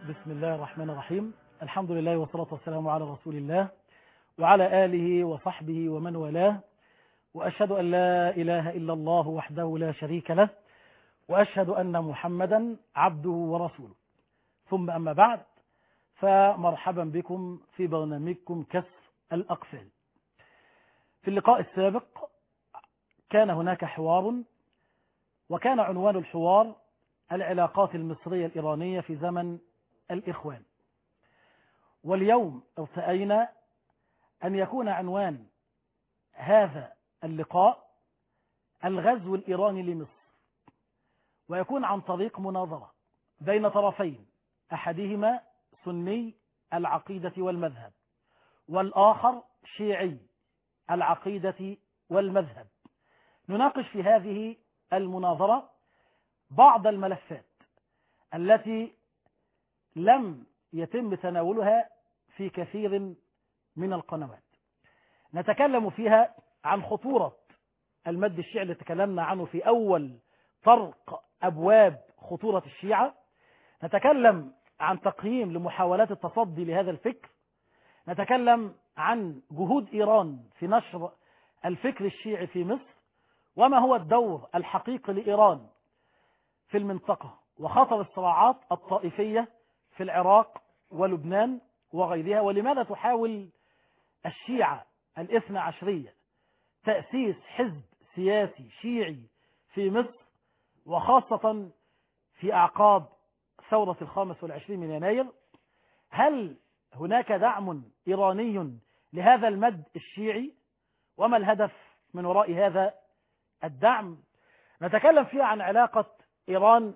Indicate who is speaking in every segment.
Speaker 1: بسم الله الرحمن الرحيم الحمد لله والصلاة والسلام على رسول الله وعلى آله وصحبه ومن والاه وأشهد أن لا إله إلا الله وحده لا شريك له وأشهد أن محمدا عبده ورسوله ثم أما بعد فمرحبا بكم في برنامجكم كسر الأقفال في اللقاء السابق كان هناك حوار وكان عنوان الحوار العلاقات المصرية الإيرانية في زمن الإخوان واليوم ارتأينا أن يكون عنوان هذا اللقاء الغزو الإيراني لمصر ويكون عن طريق مناظرة بين طرفين أحدهما سني العقيدة والمذهب والآخر شيعي العقيدة والمذهب نناقش في هذه المناظرة بعض الملفات التي لم يتم تناولها في كثير من القنوات نتكلم فيها عن خطورة المد الشيعي اللي تكلمنا عنه في أول طرق أبواب خطورة الشيعة نتكلم عن تقييم لمحاولات التصدي لهذا الفكر نتكلم عن جهود إيران في نشر الفكر الشيعي في مصر وما هو الدور الحقيقي لإيران في المنطقة وخطر الصراعات الطائفية في العراق ولبنان وغيرها ولماذا تحاول الشيعة الاثنى عشرية تأسيس حزب سياسي شيعي في مصر وخاصة في أعقاب ثورة الخامس والعشرين من يناير هل هناك دعم إيراني لهذا المد الشيعي وما الهدف من وراء هذا الدعم نتكلم فيها عن علاقة إيران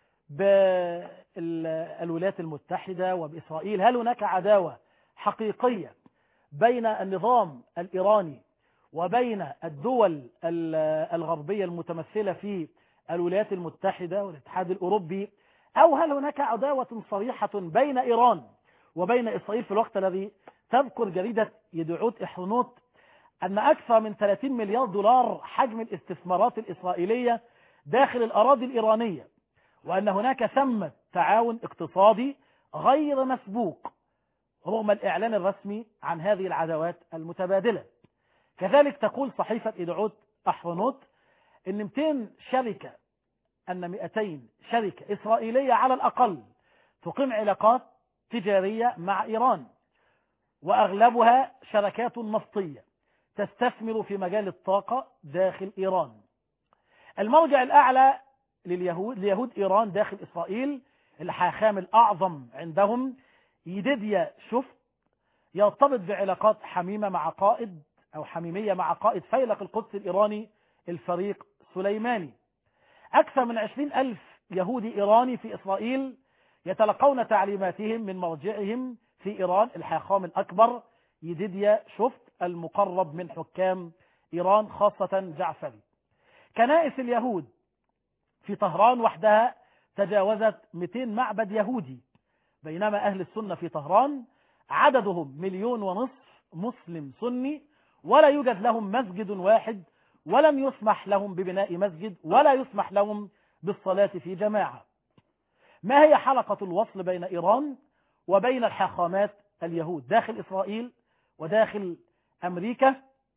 Speaker 1: بالولايات المتحدة وبإسرائيل هل هناك عداوة حقيقية بين النظام الإيراني وبين الدول الغربية المتمثلة في الولايات المتحدة والاتحاد الأوروبي أو هل هناك عداوة صريحة بين إيران وبين إسرائيل في الوقت الذي تذكر جريدة يدعوت إحرنوت أن أكثر من 30 مليار دولار حجم الاستثمارات الإسرائيلية داخل الأراضي الإيرانية وأن هناك ثمة تعاون اقتصادي غير مسبوق رغم الإعلان الرسمي عن هذه العداوات المتبادلة كذلك تقول صحيفة إدعوت أحرنوت أن 200 شركة أن 200 شركة إسرائيلية على الأقل تقيم علاقات تجارية مع إيران وأغلبها شركات نفطية تستثمر في مجال الطاقة داخل إيران المرجع الأعلى لليهود ليهود إيران داخل إسرائيل الحاخام الأعظم عندهم يديديا شفت يرتبط بعلاقات حميمة مع قائد أو حميمية مع قائد فيلق القدس الإيراني الفريق سليماني أكثر من عشرين ألف يهودي إيراني في إسرائيل يتلقون تعليماتهم من مرجعهم في إيران الحاخام الأكبر يديديا شفت المقرب من حكام إيران خاصة جعفري كنائس اليهود في طهران وحدها تجاوزت 200 معبد يهودي بينما أهل السنة في طهران عددهم مليون ونصف مسلم سني ولا يوجد لهم مسجد واحد ولم يسمح لهم ببناء مسجد ولا يسمح لهم بالصلاة في جماعة ما هي حلقة الوصل بين إيران وبين الحاخامات اليهود داخل إسرائيل وداخل أمريكا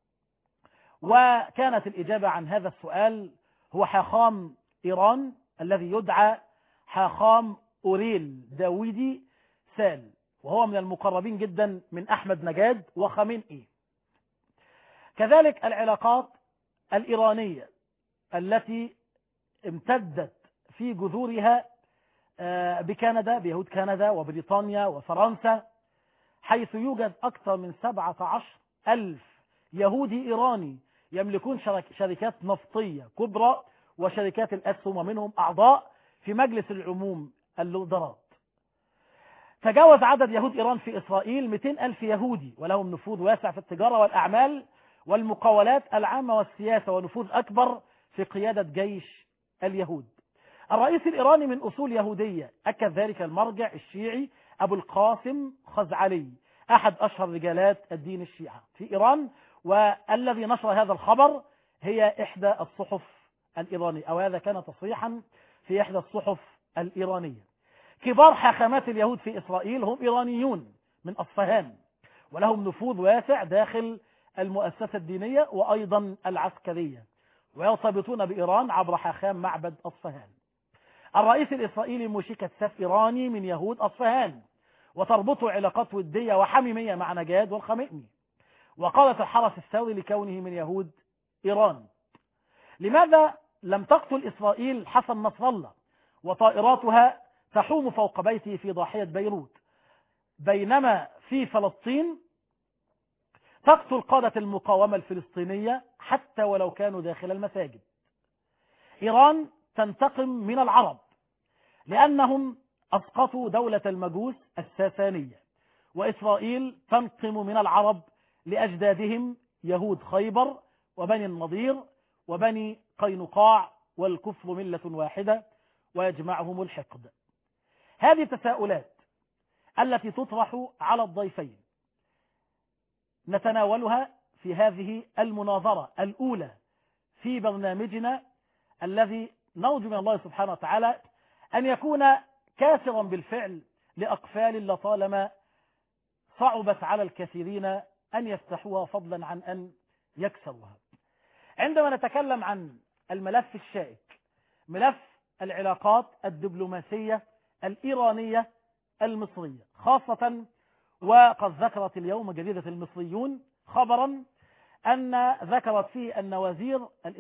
Speaker 1: وكانت الإجابة عن هذا السؤال هو حاخام إيران الذي يدعى حاخام أوريل داويدي سال وهو من المقربين جدا من أحمد نجاد وخامنئي كذلك العلاقات الإيرانية التي امتدت في جذورها بكندا بيهود كندا وبريطانيا وفرنسا حيث يوجد أكثر من 17 ألف يهودي إيراني يملكون شركات نفطية كبرى وشركات الأسهم ومنهم أعضاء في مجلس العموم الوزارات تجاوز عدد يهود إيران في إسرائيل 200 ألف يهودي ولهم نفوذ واسع في التجارة والأعمال والمقاولات العامة والسياسة ونفوذ أكبر في قيادة جيش اليهود الرئيس الإيراني من أصول يهودية أكد ذلك المرجع الشيعي أبو القاسم خزعلي أحد أشهر رجالات الدين الشيعة في إيران والذي نشر هذا الخبر هي إحدى الصحف الإيرانية أو هذا كان تصريحا في إحدى الصحف الإيرانية كبار حاخامات اليهود في إسرائيل هم إيرانيون من أصفهان ولهم نفوذ واسع داخل المؤسسة الدينية وأيضا العسكرية ويرتبطون بإيران عبر حاخام معبد أصفهان الرئيس الإسرائيلي موشي كتساف إيراني من يهود أصفهان وتربطه علاقات ودية وحميمية مع نجاد والخمئني وقالت الحرس الثوري لكونه من يهود إيران لماذا لم تقتل إسرائيل حسن نصر الله وطائراتها تحوم فوق بيته في ضاحية بيروت بينما في فلسطين تقتل قادة المقاومة الفلسطينية حتى ولو كانوا داخل المساجد إيران تنتقم من العرب لأنهم أسقطوا دولة المجوس الساسانية وإسرائيل تنقم من العرب لأجدادهم يهود خيبر وبني النضير وبني قينقاع والكفر ملة واحدة ويجمعهم الحقد هذه التساؤلات التي تطرح على الضيفين نتناولها في هذه المناظرة الأولى في برنامجنا الذي نرجو من الله سبحانه وتعالى أن يكون كاسرا بالفعل لأقفال لطالما صعبت على الكثيرين أن يفتحوها فضلا عن أن يكسروها عندما نتكلم عن الملف الشائك ملف العلاقات الدبلوماسية الإيرانية المصرية خاصة وقد ذكرت اليوم جريدة المصريون خبرا أن ذكرت فيه أن وزير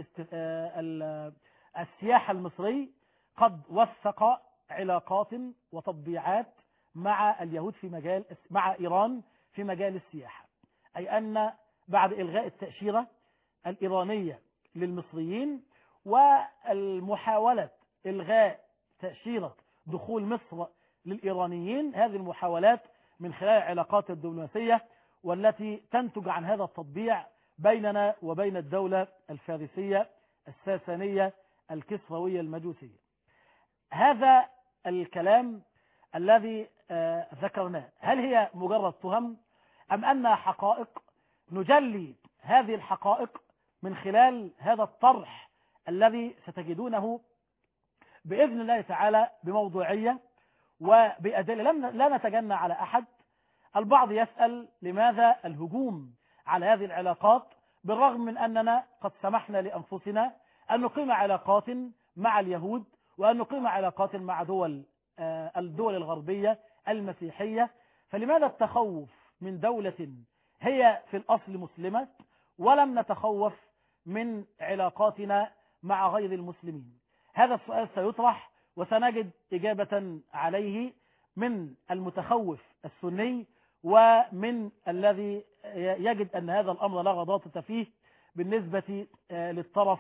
Speaker 1: السياحة المصري قد وثق علاقات وتطبيعات مع اليهود في مجال مع إيران في مجال السياحة أي أن بعد إلغاء التأشيرة الإيرانية للمصريين والمحاولة إلغاء تأشيرة دخول مصر للإيرانيين هذه المحاولات من خلال العلاقات الدبلوماسية والتي تنتج عن هذا التطبيع بيننا وبين الدولة الفارسية الساسانية الكسروية المجوسية هذا الكلام الذي ذكرناه هل هي مجرد تهم أم أنها حقائق نجلي هذه الحقائق من خلال هذا الطرح الذي ستجدونه بإذن الله تعالى بموضوعية وبأدلة لا نتجنى على أحد البعض يسأل لماذا الهجوم على هذه العلاقات بالرغم من أننا قد سمحنا لأنفسنا أن نقيم علاقات مع اليهود وأن نقيم علاقات مع دول الدول الغربية المسيحية فلماذا التخوف من دولة هي في الأصل مسلمة ولم نتخوف من علاقاتنا مع غير المسلمين هذا السؤال سيطرح وسنجد إجابة عليه من المتخوف السني ومن الذي يجد أن هذا الأمر لا غضاضة فيه بالنسبة للطرف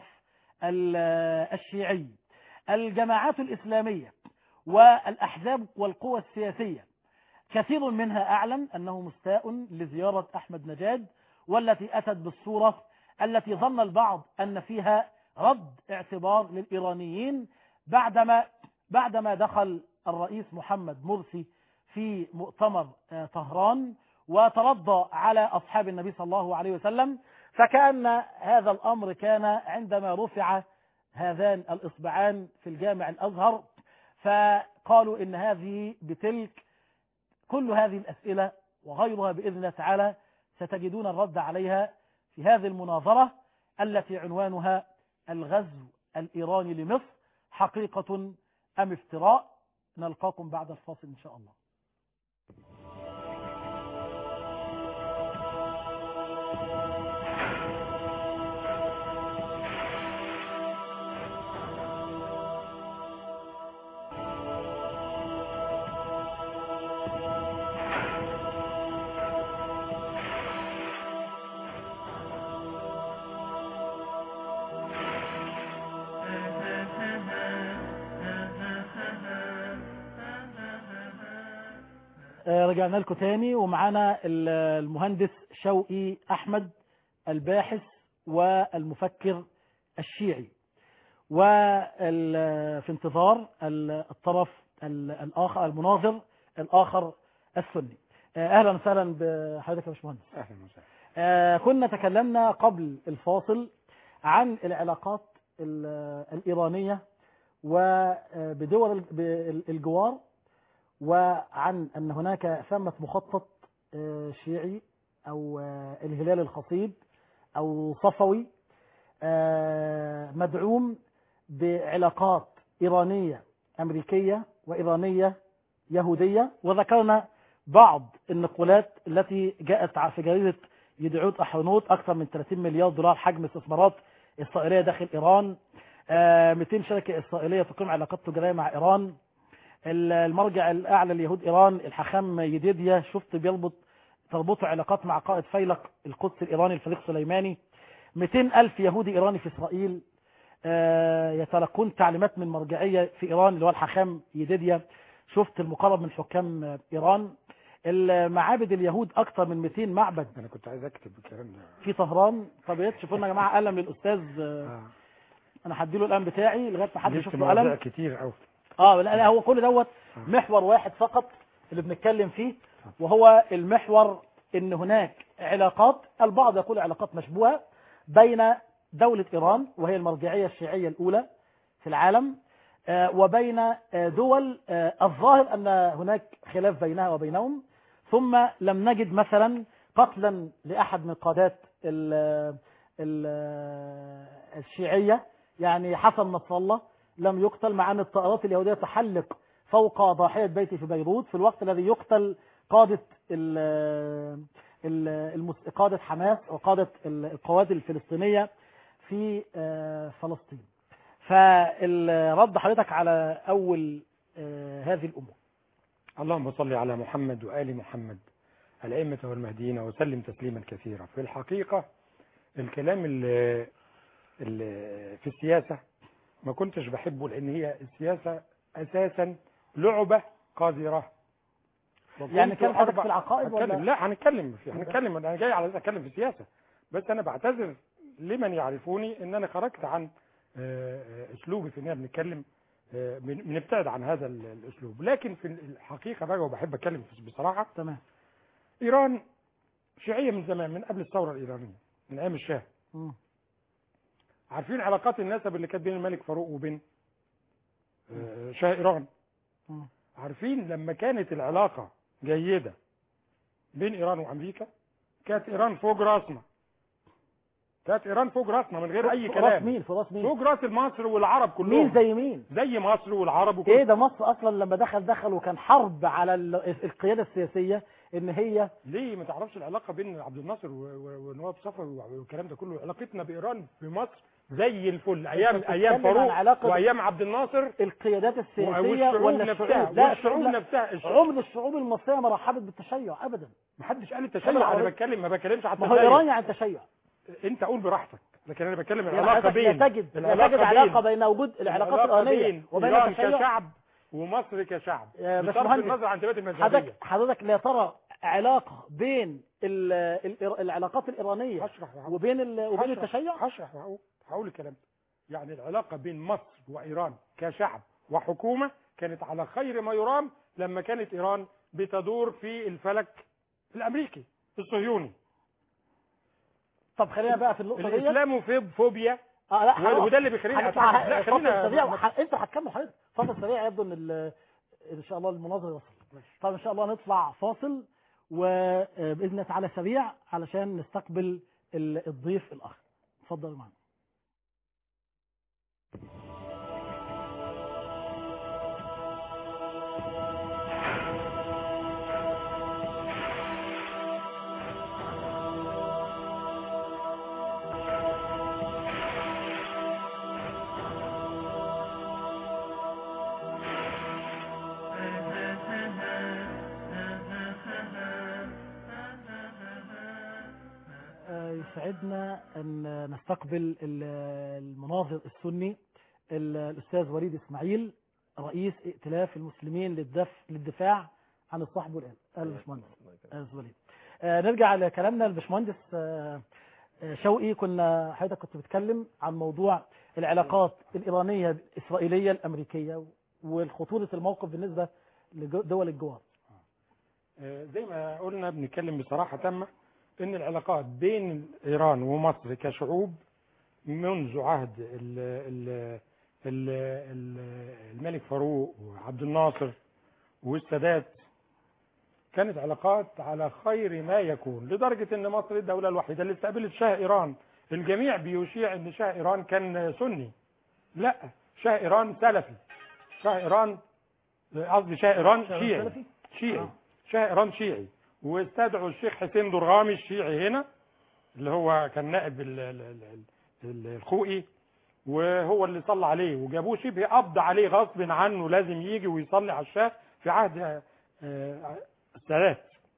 Speaker 1: الشيعي الجماعات الإسلامية والأحزاب والقوى السياسية كثير منها أعلن أنه مستاء لزيارة أحمد نجاد والتي أتت بالصورة التي ظن البعض أن فيها رد اعتبار للإيرانيين بعدما بعدما دخل الرئيس محمد مرسي في مؤتمر طهران وترضى على أصحاب النبي صلى الله عليه وسلم فكأن هذا الأمر كان عندما رفع هذان الإصبعان في الجامع الأزهر فقالوا إن هذه بتلك كل هذه الأسئلة وغيرها بإذن الله تعالى ستجدون الرد عليها في هذه المناظرة التي عنوانها الغزو الإيراني لمصر حقيقة أم افتراء نلقاكم بعد الفاصل إن شاء الله رجعنا لكم تاني ومعانا المهندس شوقي أحمد الباحث والمفكر الشيعي وفي انتظار الطرف الآخر المناظر الآخر السني أهلا وسهلا بحضرتك يا باشمهندس
Speaker 2: أهلا وسهلا
Speaker 1: كنا تكلمنا قبل الفاصل عن العلاقات الإيرانية وبدول الجوار وعن أن هناك ثمة مخطط آه، شيعي أو آه، الهلال الخصيب أو صفوي آه، مدعوم بعلاقات إيرانية أمريكية وإيرانية يهودية وذكرنا بعض النقولات التي جاءت في جريدة يدعوت أحرنوت أكثر من 30 مليار دولار حجم استثمارات إسرائيلية داخل إيران آه، 200 شركة إسرائيلية تقيم علاقات تجارية مع إيران المرجع الأعلى ليهود إيران الحاخام يديديا شفت بيربط تربطه علاقات مع قائد فيلق القدس الإيراني الفريق سليماني 200 ألف يهودي إيراني في إسرائيل آه، يتلقون تعليمات من مرجعية في إيران اللي هو الحاخام يديديا شفت المقرب من حكام آه، إيران المعابد اليهود أكثر من 200 معبد
Speaker 2: انا كنت عايز اكتب الكلام ده
Speaker 1: في طهران طب يا تشوفوا لنا يا جماعة قلم للأستاذ آه،
Speaker 2: اه
Speaker 1: أنا هديله القلم بتاعي لغاية ما حد
Speaker 2: لسه
Speaker 1: يشوف له
Speaker 2: مواضيع
Speaker 1: قلم
Speaker 2: كتير قوي
Speaker 1: اه لا لا هو كل دوت
Speaker 2: آه.
Speaker 1: محور واحد فقط اللي بنتكلم فيه وهو المحور ان هناك علاقات البعض يقول علاقات مشبوهه بين دوله ايران وهي المرجعيه الشيعيه الاولى في العالم آه، وبين آه، دول آه، الظاهر ان هناك خلاف بينها وبينهم ثم لم نجد مثلا قتلا لاحد من قادات ال- ال- الشيعيه يعني حسن نصر الله لم يقتل مع ان الطائرات اليهوديه تحلق فوق ضاحيه بيته في بيروت في الوقت الذي يقتل قاده ال- ال- المس- قاده حماس وقاده ال- القوات الفلسطينيه في آه، فلسطين فالرد حضرتك على اول آه، هذه الامور
Speaker 2: اللهم صل على محمد وآل محمد الأئمة والمهديين وسلم تسليما كثيرا في الحقيقة الكلام اللي, اللي في السياسة ما كنتش بحبه لأن هي السياسة أساسا لعبة قذرة
Speaker 1: يعني كان حضرتك
Speaker 2: أربع-
Speaker 1: في العقائد ولا
Speaker 2: هتكلم لا هنتكلم في هنتكلم انا جاي على اتكلم في السياسه بس انا بعتذر لمن يعرفوني ان انا خرجت عن آه، آه، اسلوبي في ان احنا بنتكلم آه، بن- بنبتعد عن هذا ال- الاسلوب لكن في الحقيقه بقى وبحب اتكلم بصراحه
Speaker 1: تمام
Speaker 2: ايران شيعيه من زمان من قبل الثوره الايرانيه من ايام الشاه
Speaker 1: مم.
Speaker 2: عارفين علاقات النسب اللي كانت بين الملك فاروق وبين آه، شاه ايران
Speaker 1: مم.
Speaker 2: عارفين لما كانت العلاقة جيدة بين إيران وأمريكا كانت إيران فوق راسنا كانت إيران فوق راسنا من غير أي
Speaker 1: في راس
Speaker 2: كلام
Speaker 1: مين في راس مين
Speaker 2: فوق راس مصر والعرب كلهم
Speaker 1: مين زي مين
Speaker 2: زي مصر والعرب وكل
Speaker 1: ايه ده مصر اصلا لما دخل دخل وكان حرب على ال- القياده السياسيه ان هي
Speaker 2: ليه ما تعرفش العلاقة بين عبد الناصر و- و- ونواب صفوي والكلام ده كله علاقتنا بإيران في مصر زي الفل أيام
Speaker 1: بتتكلم
Speaker 2: أيام
Speaker 1: عن
Speaker 2: فاروق
Speaker 1: علاقة-
Speaker 2: وأيام عبد الناصر
Speaker 1: القيادات السياسيه
Speaker 2: والشعوب
Speaker 1: ولا
Speaker 2: نفسها
Speaker 1: الشعوب لا
Speaker 2: والشعوب
Speaker 1: لا.
Speaker 2: نفسها الشعوب
Speaker 1: عمر الشعوب المصريه ما رحبت بالتشيع ابدا
Speaker 2: محدش قال
Speaker 1: طب
Speaker 2: التشيع انا
Speaker 1: العرب-
Speaker 2: بتكلم ما بتكلمش على
Speaker 1: ما هو
Speaker 2: التشيع
Speaker 1: ايران يعني تشيع
Speaker 2: انت قول براحتك لكن انا بتكلم
Speaker 1: يعني
Speaker 2: العلاقه
Speaker 1: حضرتك
Speaker 2: بين
Speaker 1: لا تجد لا
Speaker 2: العلاقة
Speaker 1: تجد
Speaker 2: بين-
Speaker 1: علاقه بين وجود العلاقات
Speaker 2: العلاقة
Speaker 1: الايرانيه
Speaker 2: بين
Speaker 1: وبين
Speaker 2: ايران
Speaker 1: التشيع
Speaker 2: كشعب ومصر كشعب
Speaker 1: يا
Speaker 2: بصرف
Speaker 1: باشمهندس،
Speaker 2: النظر عن تبادل المذهبيه
Speaker 1: حضرتك حضرتك لا ترى علاقه بين ال- ال- العلاقات الايرانيه
Speaker 2: هشرح وهقول.
Speaker 1: وبين ال- وبين
Speaker 2: هشرح-
Speaker 1: التشيع
Speaker 2: هشرح وهقول هقول الكلام ده. يعني العلاقه بين مصر وايران كشعب وحكومه كانت على خير ما يرام لما كانت ايران بتدور في الفلك الامريكي الصهيوني
Speaker 1: طب خلينا بقى في النقطه دي
Speaker 2: الاسلاموفوبيا
Speaker 1: اه لا
Speaker 2: وده وده اللي بيخليني
Speaker 1: هنطلع
Speaker 2: أتعب. لا
Speaker 1: فاصل
Speaker 2: خلينا
Speaker 1: سريع وح- انت هتكمل حضرتك فاصل سريع يبدو ان ال- ان شاء الله المناظره يوصل طب ان شاء الله نطلع فاصل وباذن الله تعالى سريع علشان نستقبل ال- الضيف الاخر اتفضل معنا آه، يسعدنا ان نستقبل ال- المناظر السني ال- الاستاذ وليد اسماعيل رئيس ائتلاف المسلمين للدف للدفاع عن الصحب والآل اهلا باشمهندس اهلا أستاذ وليد آه، نرجع لكلامنا الباشمهندس آه، آه، شوقي كنا حضرتك كنت بتتكلم عن موضوع العلاقات الايرانيه الاسرائيليه الامريكيه والخطوره الموقف بالنسبه لدول الجوار
Speaker 2: آه، زي ما قلنا بنتكلم بصراحة تامة ان العلاقات بين ايران ومصر كشعوب منذ عهد ال ال ال ال الملك فاروق وعبد الناصر والسادات كانت علاقات على خير ما يكون لدرجة ان مصر الدولة الوحيدة اللي استقبلت شاه ايران الجميع بيشيع ان شاه ايران كان سني لا شاه ايران سلفي شاه ايران قصدي شاه ايران
Speaker 1: شاه
Speaker 2: شيعي
Speaker 1: سلفي؟
Speaker 2: شيعي
Speaker 1: آه.
Speaker 2: شاه ايران شيعي واستدعوا الشيخ حسين درغامي الشيعي هنا اللي هو كان نائب ال- ال- ال- ال- الخوئي وهو اللي صلى عليه وجابوه شبه قبض عليه غصب عنه لازم يجي ويصلي على الشاه في عهد آه، السادات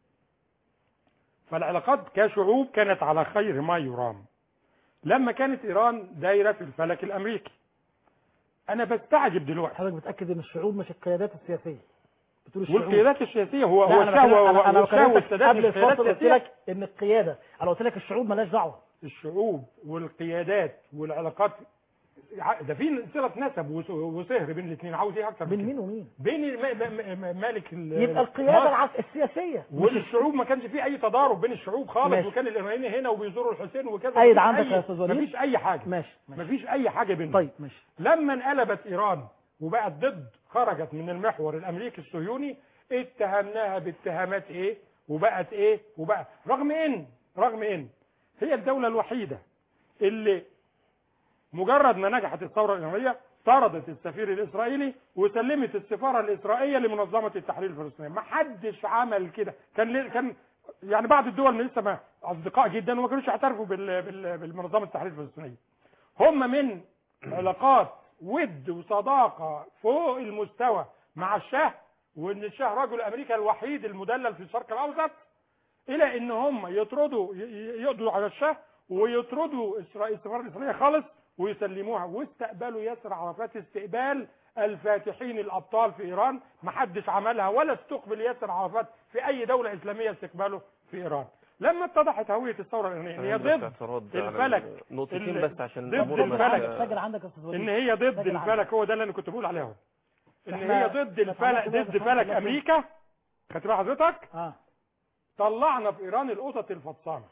Speaker 2: فالعلاقات كشعوب كانت على خير ما يرام لما كانت ايران دايره في الفلك الامريكي انا بستعجب دلوقتي
Speaker 1: حضرتك بتاكد ان الشعوب مش القيادات السياسيه بتقول الشعوب
Speaker 2: والقيادات السياسيه هو
Speaker 1: لا،
Speaker 2: هو
Speaker 1: أنا
Speaker 2: الشهوه
Speaker 1: بكلمك- أنا- أنا
Speaker 2: والشهوه
Speaker 1: بكلمك
Speaker 2: والسادات
Speaker 1: قبل
Speaker 2: مش قيادات
Speaker 1: الفاصل قلت
Speaker 2: سياسية.
Speaker 1: لك ان القياده انا قلت لك الشعوب مالهاش دعوه
Speaker 2: الشعوب والقيادات والعلاقات ع- ده في صله نسب وس- وسهر بين الاثنين عاوز ايه اكتر من
Speaker 1: بين
Speaker 2: كده؟
Speaker 1: مين ومين
Speaker 2: بين الم- م- م- مالك ال-
Speaker 1: يبقى القياده
Speaker 2: مصر
Speaker 1: العس... السياسيه مش
Speaker 2: والشعوب ما كانش فيه اي تضارب بين الشعوب خالص
Speaker 1: ماشي.
Speaker 2: وكان الايرانيين هنا وبيزوروا الحسين وكذا
Speaker 1: أيد
Speaker 2: مفيش
Speaker 1: عندك
Speaker 2: أي-
Speaker 1: يا أستاذ وليد؟
Speaker 2: مفيش اي حاجه
Speaker 1: ماشي ماشي
Speaker 2: مفيش اي حاجه بينهم
Speaker 1: طيب ماشي
Speaker 2: لما انقلبت ايران وبقت ضد خرجت من المحور الامريكي الصهيوني اتهمناها باتهامات ايه وبقت ايه وبقى رغم ان رغم ان هي الدوله الوحيده اللي مجرد ما نجحت الثوره الايرانيه طردت السفير الاسرائيلي وسلمت السفاره الاسرائيليه لمنظمه التحرير الفلسطينيه ما حدش عمل كده كان ليه- كان يعني بعض الدول من لسه ما اصدقاء جدا وما كانوش يعترفوا بال- بال- بالمنظمه التحرير الفلسطينيه هم من علاقات ود وصداقه فوق المستوى مع الشاه وان الشاه رجل امريكا الوحيد المدلل في الشرق الاوسط الى ان هم يطردوا ي- ي- يقضوا على الشاه ويطردوا إسرائيل السفاره الاسرائيليه خالص ويسلموها واستقبلوا ياسر عرفات استقبال الفاتحين الابطال في ايران ما حدش عملها ولا استقبل ياسر عرفات في اي دوله اسلاميه استقباله في ايران لما اتضحت هويه الثوره الايرانيه ان هي
Speaker 3: عندك
Speaker 2: ضد
Speaker 3: اعتراض على
Speaker 2: الفلك.
Speaker 3: نقطتين
Speaker 2: ال-
Speaker 3: بس عشان
Speaker 2: ضد
Speaker 3: الأمور
Speaker 2: الفلك.
Speaker 3: بس-
Speaker 1: سجل عندك يا استاذ وليد
Speaker 2: ان هي ضد
Speaker 1: سجل عندك.
Speaker 2: الفلك هو ده اللي انا كنت بقول عليه اهو ان
Speaker 1: إحنا
Speaker 2: هي ضد الفلك
Speaker 1: نتعرف كده
Speaker 2: ضد
Speaker 1: بس
Speaker 2: فلك
Speaker 1: إحنا
Speaker 2: امريكا خدت بال حضرتك
Speaker 1: اه
Speaker 2: طلعنا في ايران القطط الفطسانه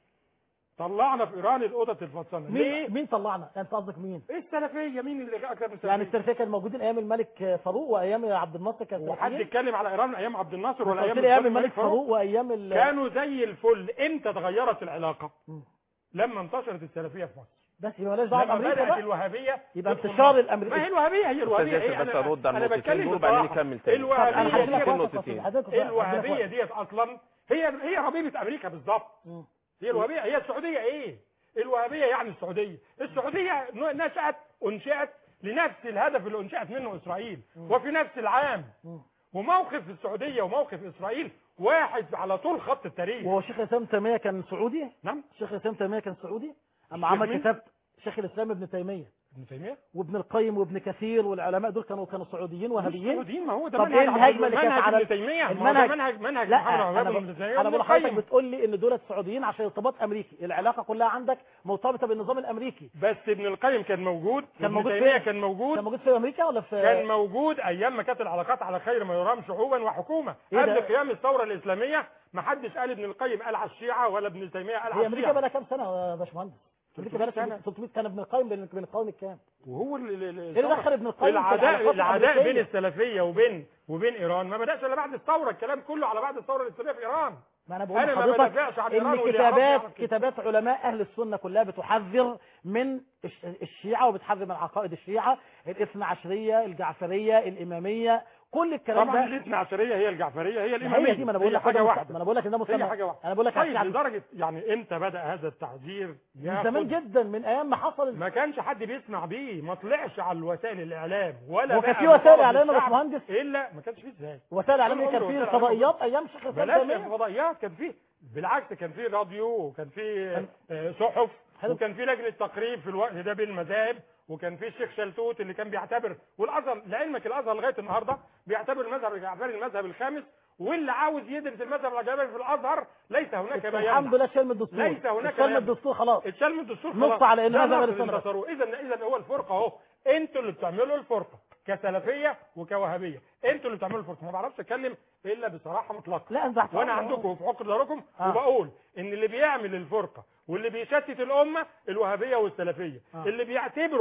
Speaker 2: طلعنا في ايران القطط الفطسانه ليه
Speaker 1: مين مين طلعنا انت قصدك مين
Speaker 2: ايه السلفيه مين اللي اكتر من السلفيه
Speaker 1: يعني السلفيه كانوا موجودين ايام الملك فاروق وايام عبد الناصر كان
Speaker 2: وحد اتكلم على ايران من ايام عبد الناصر ولا ايام
Speaker 1: ايام
Speaker 2: الفاروق
Speaker 1: الملك فاروق وايام ال...
Speaker 2: كانوا زي الفل امتى اتغيرت العلاقه
Speaker 1: مم.
Speaker 2: لما انتشرت السلفيه في مصر
Speaker 1: بس يبقى مالهاش دعوه
Speaker 2: لما
Speaker 1: بامريكا
Speaker 2: بدات
Speaker 1: بقى
Speaker 2: الوهابيه
Speaker 1: يبقى
Speaker 2: تدخل
Speaker 1: انتشار
Speaker 2: مصر.
Speaker 1: الامريكي
Speaker 2: ما هي الوهابيه هي الوهابيه
Speaker 3: أستاذ
Speaker 2: ايه
Speaker 3: ياسر بس أرد على
Speaker 2: انا
Speaker 3: النقطتين
Speaker 2: بتكلم
Speaker 3: دول وبعدين
Speaker 2: بصراحة.
Speaker 3: نكمل تاني.
Speaker 1: طب انا
Speaker 2: الوهابيه
Speaker 1: هديلك
Speaker 3: نقطتين،
Speaker 1: وقت
Speaker 3: نقطتين.
Speaker 1: يا أستاذ، هديلك وقت، هديلك
Speaker 2: الوهابيه
Speaker 1: وقت.
Speaker 2: ديت اصلا هي هي ربيبه امريكا بالظبط
Speaker 1: مم.
Speaker 2: هي الوهابيه هي السعوديه ايه الوهابيه يعني السعوديه السعوديه نشات انشئت لنفس الهدف اللي انشئت منه اسرائيل وفي نفس العام
Speaker 1: مم.
Speaker 2: وموقف السعوديه وموقف اسرائيل واحد على طول خط التاريخ
Speaker 1: وهو شيخ الاسلام تيميه كان سعودي
Speaker 2: نعم
Speaker 1: شيخ الاسلام تيميه كان سعودي اما
Speaker 2: الشيخ
Speaker 1: عمل
Speaker 2: مين؟
Speaker 1: كتاب شيخ الاسلام ابن تيميه
Speaker 2: ابن تيميه
Speaker 1: وابن القيم وابن كثير والعلماء دول كانوا كانوا سعوديين وهابيين
Speaker 2: السعوديين ما هو ده
Speaker 1: طب
Speaker 2: منهج
Speaker 1: ايه
Speaker 2: عبد-
Speaker 1: الهجمه اللي كانت
Speaker 2: منهج
Speaker 1: على
Speaker 2: ابن تيميه ما هو ده
Speaker 1: المنهج-
Speaker 2: منهج منهج
Speaker 1: لا
Speaker 2: محمد
Speaker 1: انا
Speaker 2: عبد
Speaker 1: ب...
Speaker 2: بن تيميه
Speaker 1: انا
Speaker 2: وابن
Speaker 1: بقول لحضرتك
Speaker 2: القيم.
Speaker 1: بتقول لي ان دول سعوديين عشان ارتباط امريكي العلاقه كلها عندك مرتبطه بالنظام الامريكي
Speaker 2: بس ابن القيم كان موجود
Speaker 1: كان
Speaker 2: ابن
Speaker 1: موجود
Speaker 2: تيميه
Speaker 1: فين؟
Speaker 2: كان موجود
Speaker 1: كان موجود في امريكا ولا في
Speaker 2: كان موجود ايام ما كانت العلاقات على خير ما يرام شعوبا وحكومه
Speaker 1: إيه ده؟
Speaker 2: قبل قيام الثوره الاسلاميه ما حدش قال ابن القيم قال على الشيعه ولا ابن تيميه قال على
Speaker 1: هي امريكا
Speaker 2: الشيعه
Speaker 1: بقى لها كام سنه يا باشمهندس امريكا بقى
Speaker 2: 300
Speaker 1: لها 300 كان ابن القيم بين بين القوم الكام
Speaker 2: وهو ال- ال- ال-
Speaker 1: ايه اللي دخل ابن القيم في
Speaker 2: العداء
Speaker 1: العلاقات
Speaker 2: العداء
Speaker 1: الأمريكية؟
Speaker 2: بين السلفيه وبين وبين ايران ما بداش الا بعد الثوره الكلام كله على بعد الثوره الاسلاميه في ايران
Speaker 1: ما انا بقول
Speaker 2: أنا ما
Speaker 1: لحضرتك
Speaker 2: بدافعش عن إيران
Speaker 1: ان
Speaker 2: واللي
Speaker 1: كتابات
Speaker 2: يعرف يعرف كده.
Speaker 1: كتابات علماء اهل السنه كلها بتحذر من الش- الشيعه وبتحذر من عقائد الشيعه الاثنى عشريه الجعفريه الاماميه كل الكلام
Speaker 2: طبعا
Speaker 1: ده
Speaker 2: الاثنى عشريه هي الجعفريه هي الاماميه
Speaker 1: هي دي ما انا بقول
Speaker 2: هي
Speaker 1: لك
Speaker 2: حاجه
Speaker 1: ده
Speaker 2: واحده
Speaker 1: ما انا بقول لك ان ده
Speaker 2: هي
Speaker 1: مصنف
Speaker 2: حاجه واحده
Speaker 1: انا بقول لك
Speaker 2: طيب
Speaker 1: الشعب
Speaker 2: لدرجه يعني امتى بدا هذا التحذير
Speaker 1: من
Speaker 2: ياخد
Speaker 1: زمان جدا من ايام ما حصل
Speaker 2: ما كانش حد بيسمع بيه ما طلعش على وسائل الاعلام ولا
Speaker 1: هو كان
Speaker 2: بقى
Speaker 1: في وسائل
Speaker 2: مطالب
Speaker 1: إعلام يا
Speaker 2: الشعب
Speaker 1: باشمهندس؟
Speaker 2: الا ما كانش فيه ازاي
Speaker 1: وسائل اعلام
Speaker 2: طول
Speaker 1: كان
Speaker 2: عمره
Speaker 1: في
Speaker 2: وسائل إعلام.
Speaker 1: الفضائيات ايام شيخ الاسلام
Speaker 2: بلاش
Speaker 1: تيمية.
Speaker 2: الفضائيات كان فيه بالعكس كان فيه راديو وكان فيه آه، صحف
Speaker 1: حلو.
Speaker 2: وكان فيه لجنه تقريب في الوقت ده بين المذاهب وكان فيه الشيخ شلتوت اللي كان بيعتبر والازهر لعلمك الازهر لغايه النهارده بيعتبر المذهب الجعفري المذهب الخامس واللي عاوز يدرس المذهب الجعفري في الازهر ليس هناك ما
Speaker 1: الحمد
Speaker 2: يمنع
Speaker 1: لله شال من الدستور
Speaker 2: ليس هناك
Speaker 1: شال من
Speaker 2: ما
Speaker 1: الدستور خلاص
Speaker 2: اتشال من الدستور
Speaker 1: نص
Speaker 2: خلاص.
Speaker 1: على إن
Speaker 2: ده
Speaker 1: مذهب
Speaker 2: مصر
Speaker 1: السنة.
Speaker 2: انتصروا اذا اذا هو الفرقه اهو انتوا اللي بتعملوا الفرقه كسلفيه وكوهابيه انتوا اللي بتعملوا الفرقه ما بعرفش اتكلم الا بصراحه مطلقه
Speaker 1: لا انت
Speaker 2: وانا عندكم في عقد داركم
Speaker 1: آه.
Speaker 2: وبقول ان اللي بيعمل الفرقه واللي بيشتت الامه الوهابيه والسلفيه
Speaker 1: آه.
Speaker 2: اللي بيعتبروا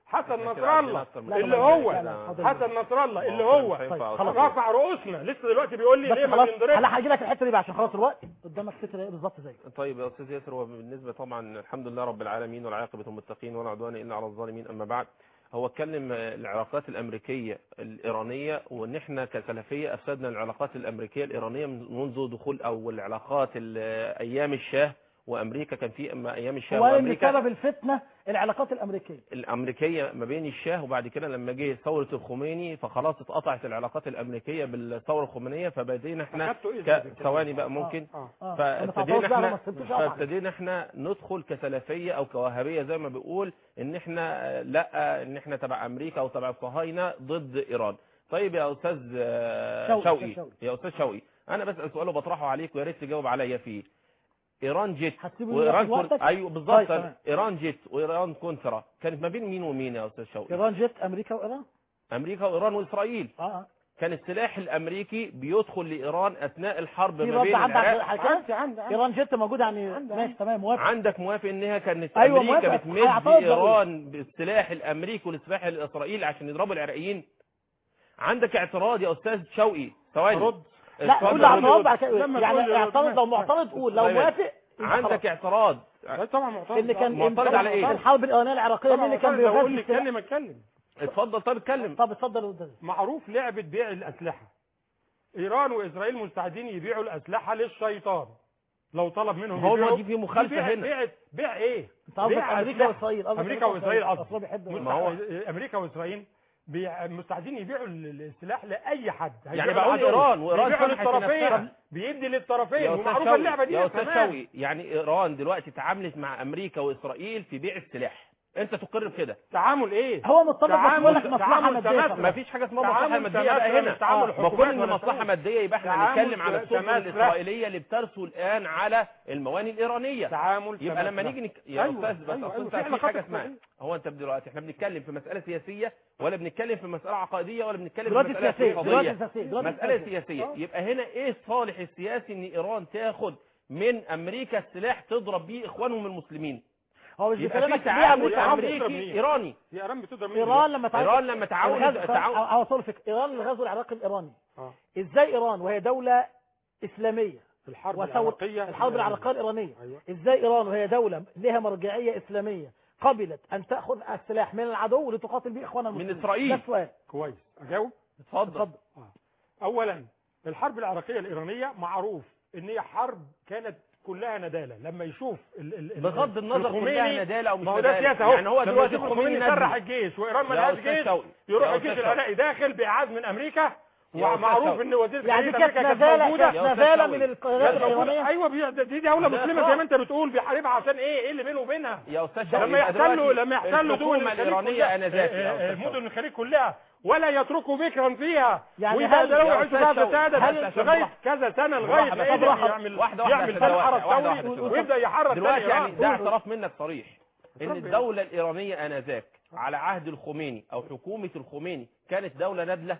Speaker 3: حسن
Speaker 4: إحنا كده
Speaker 3: نصر
Speaker 4: عندنا
Speaker 3: الله
Speaker 4: أكتر من
Speaker 1: لا،
Speaker 3: اللي
Speaker 1: لا،
Speaker 3: هو
Speaker 1: لا، لا، اتفضل.
Speaker 3: حسن نصر الله اللي
Speaker 4: ما هو
Speaker 3: هو
Speaker 4: مش هينفع
Speaker 1: طيب، خلاص.
Speaker 4: أصلاً.
Speaker 3: رفع رؤوسنا لسه دلوقتي بيقول لي
Speaker 1: بس
Speaker 3: ليه ما
Speaker 1: خلاص
Speaker 3: بينضربش
Speaker 1: انا هاجي لك الحته دي بقى عشان خلاص الوقت قدامك ستة دقايق بالظبط زي
Speaker 4: طيب يا استاذ ياسر هو بالنسبه طبعا الحمد لله رب العالمين والعاقبه للمتقين ولا عدوان الا على الظالمين اما بعد هو اتكلم آه، العلاقات الامريكيه الايرانيه وان احنا كسلفيه افسدنا العلاقات الامريكيه الايرانيه من- منذ دخول او العلاقات ال- ايام الشاه وامريكا كان في اما ايام الشاه
Speaker 1: هو ان
Speaker 4: وامريكا
Speaker 1: سبب الفتنه العلاقات الامريكيه
Speaker 4: الامريكيه ما بين الشاه وبعد كده لما جه ثوره الخميني فخلاص اتقطعت العلاقات الامريكيه بالثوره الخمينيه فبدينا احنا
Speaker 3: أخدتوا إيه
Speaker 4: ك-
Speaker 3: زي كده؟
Speaker 4: ثواني بقى ممكن
Speaker 3: اه
Speaker 1: اه لما
Speaker 4: فابتدينا
Speaker 1: تعطوش بقى
Speaker 4: احنا
Speaker 1: ما تسيبوش أقطع.
Speaker 4: فابتدينا احنا ندخل كسلفيه او كوهابيه زي ما بيقول ان احنا آه، لا ان احنا تبع امريكا او تبع الصهاينه ضد ايران طيب يا استاذ آه،
Speaker 1: شوقي،
Speaker 4: شوقي
Speaker 1: شوقي.
Speaker 4: يا استاذ شوقي انا بسال سؤال وبطرحه عليك ويا ريت تجاوب عليا فيه ايران جيت
Speaker 1: هتسيبه
Speaker 4: وايران
Speaker 1: ياخد وقتك؟
Speaker 4: كون... ايوه بالظبط
Speaker 1: طيب، تمام.
Speaker 4: ايران جيت وايران كونترا كانت ما بين مين ومين يا استاذ شوقي
Speaker 1: ايران جت امريكا وايران
Speaker 4: امريكا وايران واسرائيل
Speaker 1: اه اه
Speaker 4: كان السلاح الامريكي بيدخل لايران اثناء الحرب
Speaker 1: في
Speaker 4: ما
Speaker 1: رد
Speaker 4: بين
Speaker 1: عندك
Speaker 4: العراق
Speaker 1: على كده
Speaker 3: عندي عندي عندي.
Speaker 1: ايران جت موجود يعني
Speaker 3: عندي.
Speaker 1: ماشي تمام موافق
Speaker 4: عندك موافق انها كانت
Speaker 1: أيوة
Speaker 4: امريكا
Speaker 1: موافق.
Speaker 4: بتمد
Speaker 1: هيعترض بقى.
Speaker 4: ايران بالسلاح الامريكي والسلاح الاسرائيلي عشان يضربوا العراقيين عندك اعتراض يا استاذ شوقي ثواني
Speaker 3: رد
Speaker 1: لا
Speaker 4: اتفضل
Speaker 1: قول له
Speaker 4: رد.
Speaker 1: اعتراض بعد كده
Speaker 3: لما تقول
Speaker 1: يعني
Speaker 3: لي-
Speaker 1: اعترض لو معترض قول لو
Speaker 4: طيب.
Speaker 1: موافق يبقى
Speaker 4: عندك
Speaker 1: خلاص.
Speaker 4: اعتراض
Speaker 3: لا طبعا معترض
Speaker 1: اللي كان
Speaker 4: معترض على إيه؟
Speaker 1: الحرب الايرانيه العراقيه مين
Speaker 3: طبعا
Speaker 1: اللي كان
Speaker 3: معترض. لو قول لي
Speaker 1: بيغذي السلاح؟
Speaker 3: اتكلم اتكلم
Speaker 4: اتفضل طب اتكلم
Speaker 1: طب اتفضل يا استاذ
Speaker 3: معروف لعبة بيع الأسلحة إيران وإسرائيل مستعدين يبيعوا الأسلحة للشيطان لو طلب منهم
Speaker 4: هو
Speaker 3: يبيعوا
Speaker 4: دي في مخالفة
Speaker 3: بيع-
Speaker 4: هنا.
Speaker 3: بيع بيع إيه؟
Speaker 1: انت قصدك
Speaker 3: بيع
Speaker 1: امريكا
Speaker 3: أسلحة.
Speaker 1: واسرائيل قصدك
Speaker 3: أمريكا وإسرائيل قصدي.
Speaker 1: اصلا بيحب
Speaker 4: ما هو-
Speaker 3: مستع- أمريكا وإسرائيل بيع- مستعدين يبيعوا ال- السلاح لأي حد
Speaker 4: يعني
Speaker 3: هيبيعوا
Speaker 4: بقول
Speaker 3: العدو.
Speaker 4: إيران وإيران
Speaker 3: بيبيعوا
Speaker 4: فتحت
Speaker 3: للطرفين
Speaker 4: نفسها.
Speaker 3: بيدي للطرفين
Speaker 4: يا استاذ
Speaker 3: ومعروفة اللعبة
Speaker 4: شوقي
Speaker 3: دي
Speaker 4: يا استاذ
Speaker 3: كمان.
Speaker 4: شوقي يعني ايران دلوقتي تعاملت مع امريكا واسرائيل في بيع السلاح انت تقر بكده
Speaker 3: تعامل إيه؟
Speaker 1: هو مطلب بس
Speaker 3: تعامل-
Speaker 1: بيقول لك مصلحه
Speaker 3: تعامل
Speaker 1: ماديه
Speaker 3: تماثل.
Speaker 1: فقط.
Speaker 4: ما فيش حاجه اسمها مصلحه
Speaker 3: تعامل
Speaker 4: ماديه
Speaker 3: تماثل
Speaker 4: بقى هنا
Speaker 3: مش تعامل
Speaker 4: ما
Speaker 3: حكومات
Speaker 4: كل
Speaker 3: ولا
Speaker 4: مصلحه
Speaker 3: تعامل.
Speaker 4: ماديه يبقى احنا
Speaker 3: تعامل
Speaker 4: هنتكلم على السفن
Speaker 3: تماثل.
Speaker 4: الاسرائيليه اللي بترسو الان على المواني الايرانيه
Speaker 3: تعامل
Speaker 4: يبقى لما
Speaker 3: تماثل.
Speaker 4: نيجي نك... يا
Speaker 3: أيوة،
Speaker 4: استاذ بس
Speaker 3: أيوة،
Speaker 4: أصل
Speaker 3: أيوة،
Speaker 4: انت
Speaker 3: في
Speaker 4: في
Speaker 3: علاقات
Speaker 4: حاجه اسمها
Speaker 3: اقتصادية.
Speaker 4: هو انت دلوقتي احنا بنتكلم في مساله سياسيه ولا بنتكلم في مساله عقائديه ولا بنتكلم في
Speaker 1: دلوقتي
Speaker 4: مساله
Speaker 1: سياسيه دلوقتي
Speaker 4: اقتصاديه
Speaker 1: سياسيه دلوقتي
Speaker 4: مساله
Speaker 1: سياسية.
Speaker 4: سياسيه
Speaker 3: آه.
Speaker 4: يبقى هنا ايه الصالح السياسي ان ايران تاخد من امريكا السلاح تضرب بيه اخوانهم المسلمين
Speaker 1: هو مش
Speaker 4: يبقى في
Speaker 1: بيكلمك ليه
Speaker 4: تعامل
Speaker 1: امريكا عمرو
Speaker 4: امريكي ايراني
Speaker 3: هي إيران بتضرب مين
Speaker 1: ايران لما تعاون
Speaker 4: ايران لما تعاون
Speaker 1: الغزو
Speaker 4: تعاون
Speaker 1: او اصل فكره ايران الغزو العراقي الايراني
Speaker 3: آه.
Speaker 1: ازاي ايران وهي دوله اسلاميه
Speaker 3: في الحرب
Speaker 1: وثور
Speaker 3: العراقية
Speaker 1: الحرب العراقيه الايرانيه
Speaker 3: أيوة.
Speaker 1: ازاي ايران وهي دوله لها مرجعيه اسلاميه قبلت ان تاخذ السلاح من العدو لتقاتل به اخوانها
Speaker 4: من
Speaker 1: المسلمين
Speaker 4: إسرائيل.
Speaker 1: ده السؤال
Speaker 3: كويس أجاوب
Speaker 4: اتفضل
Speaker 1: اتفضل
Speaker 3: اولا الحرب العراقيه الايرانيه معروف ان هي حرب كانت كلها نداله لما يشوف ال ال ال-
Speaker 4: بغض النظر
Speaker 3: الخميني-
Speaker 4: كلها ندالة أو مش
Speaker 3: ما هو ده
Speaker 4: ندالة.
Speaker 3: سياسه اهو
Speaker 4: يعني هو
Speaker 3: لما
Speaker 4: دلوقتي
Speaker 3: يشوف
Speaker 4: الخميني
Speaker 3: سرح
Speaker 4: ندل.
Speaker 3: الجيش وايران ما
Speaker 4: يا
Speaker 3: لهاش
Speaker 4: أستاذ
Speaker 3: جيش
Speaker 4: شوقي.
Speaker 3: يروح
Speaker 4: يا
Speaker 3: الجيش
Speaker 4: أستاذ شوقي.
Speaker 3: العراقي داخل باعاز من امريكا
Speaker 4: يا أستاذ
Speaker 3: ومعروف
Speaker 4: شوقي.
Speaker 3: ان وزير
Speaker 1: يعني
Speaker 3: خارجيه
Speaker 1: دي
Speaker 3: امريكا
Speaker 1: كانت
Speaker 3: كانت
Speaker 1: نزاله
Speaker 3: موجوده
Speaker 1: كانت
Speaker 4: يا أستاذ
Speaker 1: نزاله
Speaker 4: شوقي.
Speaker 1: من القيادات
Speaker 3: كانت موجودة.
Speaker 1: الايرانيه
Speaker 3: ايوه بي- دي, دي دوله
Speaker 4: ده
Speaker 3: مسلمه
Speaker 4: إخراج.
Speaker 3: زي ما انت بتقول بيحاربها عشان ايه ايه اللي بينه وبينها
Speaker 4: يا استاذ
Speaker 3: ده
Speaker 4: شوقي
Speaker 3: لما
Speaker 4: يبقى
Speaker 3: يحتلوا
Speaker 4: دلوقتي
Speaker 3: لما يحتلوا دول
Speaker 4: الحكومه
Speaker 3: الخليج
Speaker 4: الايرانيه
Speaker 3: كلها-
Speaker 4: انذاك يا
Speaker 3: آه، آه،
Speaker 4: أستاذ
Speaker 3: مدن
Speaker 4: شوقي.
Speaker 3: الخليج كلها ولا يتركوا بكرا فيها
Speaker 1: يعني
Speaker 3: وإذا
Speaker 1: هل-
Speaker 3: ده لو
Speaker 4: يا
Speaker 3: يعيشوا
Speaker 4: أستاذ
Speaker 3: فيها
Speaker 4: شوقي،
Speaker 3: بسادة
Speaker 4: هل-
Speaker 3: لغايه كذا سنه لغايه
Speaker 4: واحدة-
Speaker 3: ما يقدر
Speaker 1: واحدة-
Speaker 3: يعمل
Speaker 4: واحدة واحدة
Speaker 3: يعمل
Speaker 4: عشان
Speaker 3: فتح
Speaker 4: واحدة- واحدة
Speaker 3: ثوري
Speaker 4: واحدة عشان
Speaker 3: ويبدا يحرر
Speaker 4: دلوقتي
Speaker 3: تاني
Speaker 4: يعني
Speaker 3: إيران.
Speaker 4: ده اعتراف منك صريح ان
Speaker 3: اتفضل.
Speaker 4: الدوله الايرانيه انذاك على عهد الخميني او حكومه الخميني كانت دوله نادله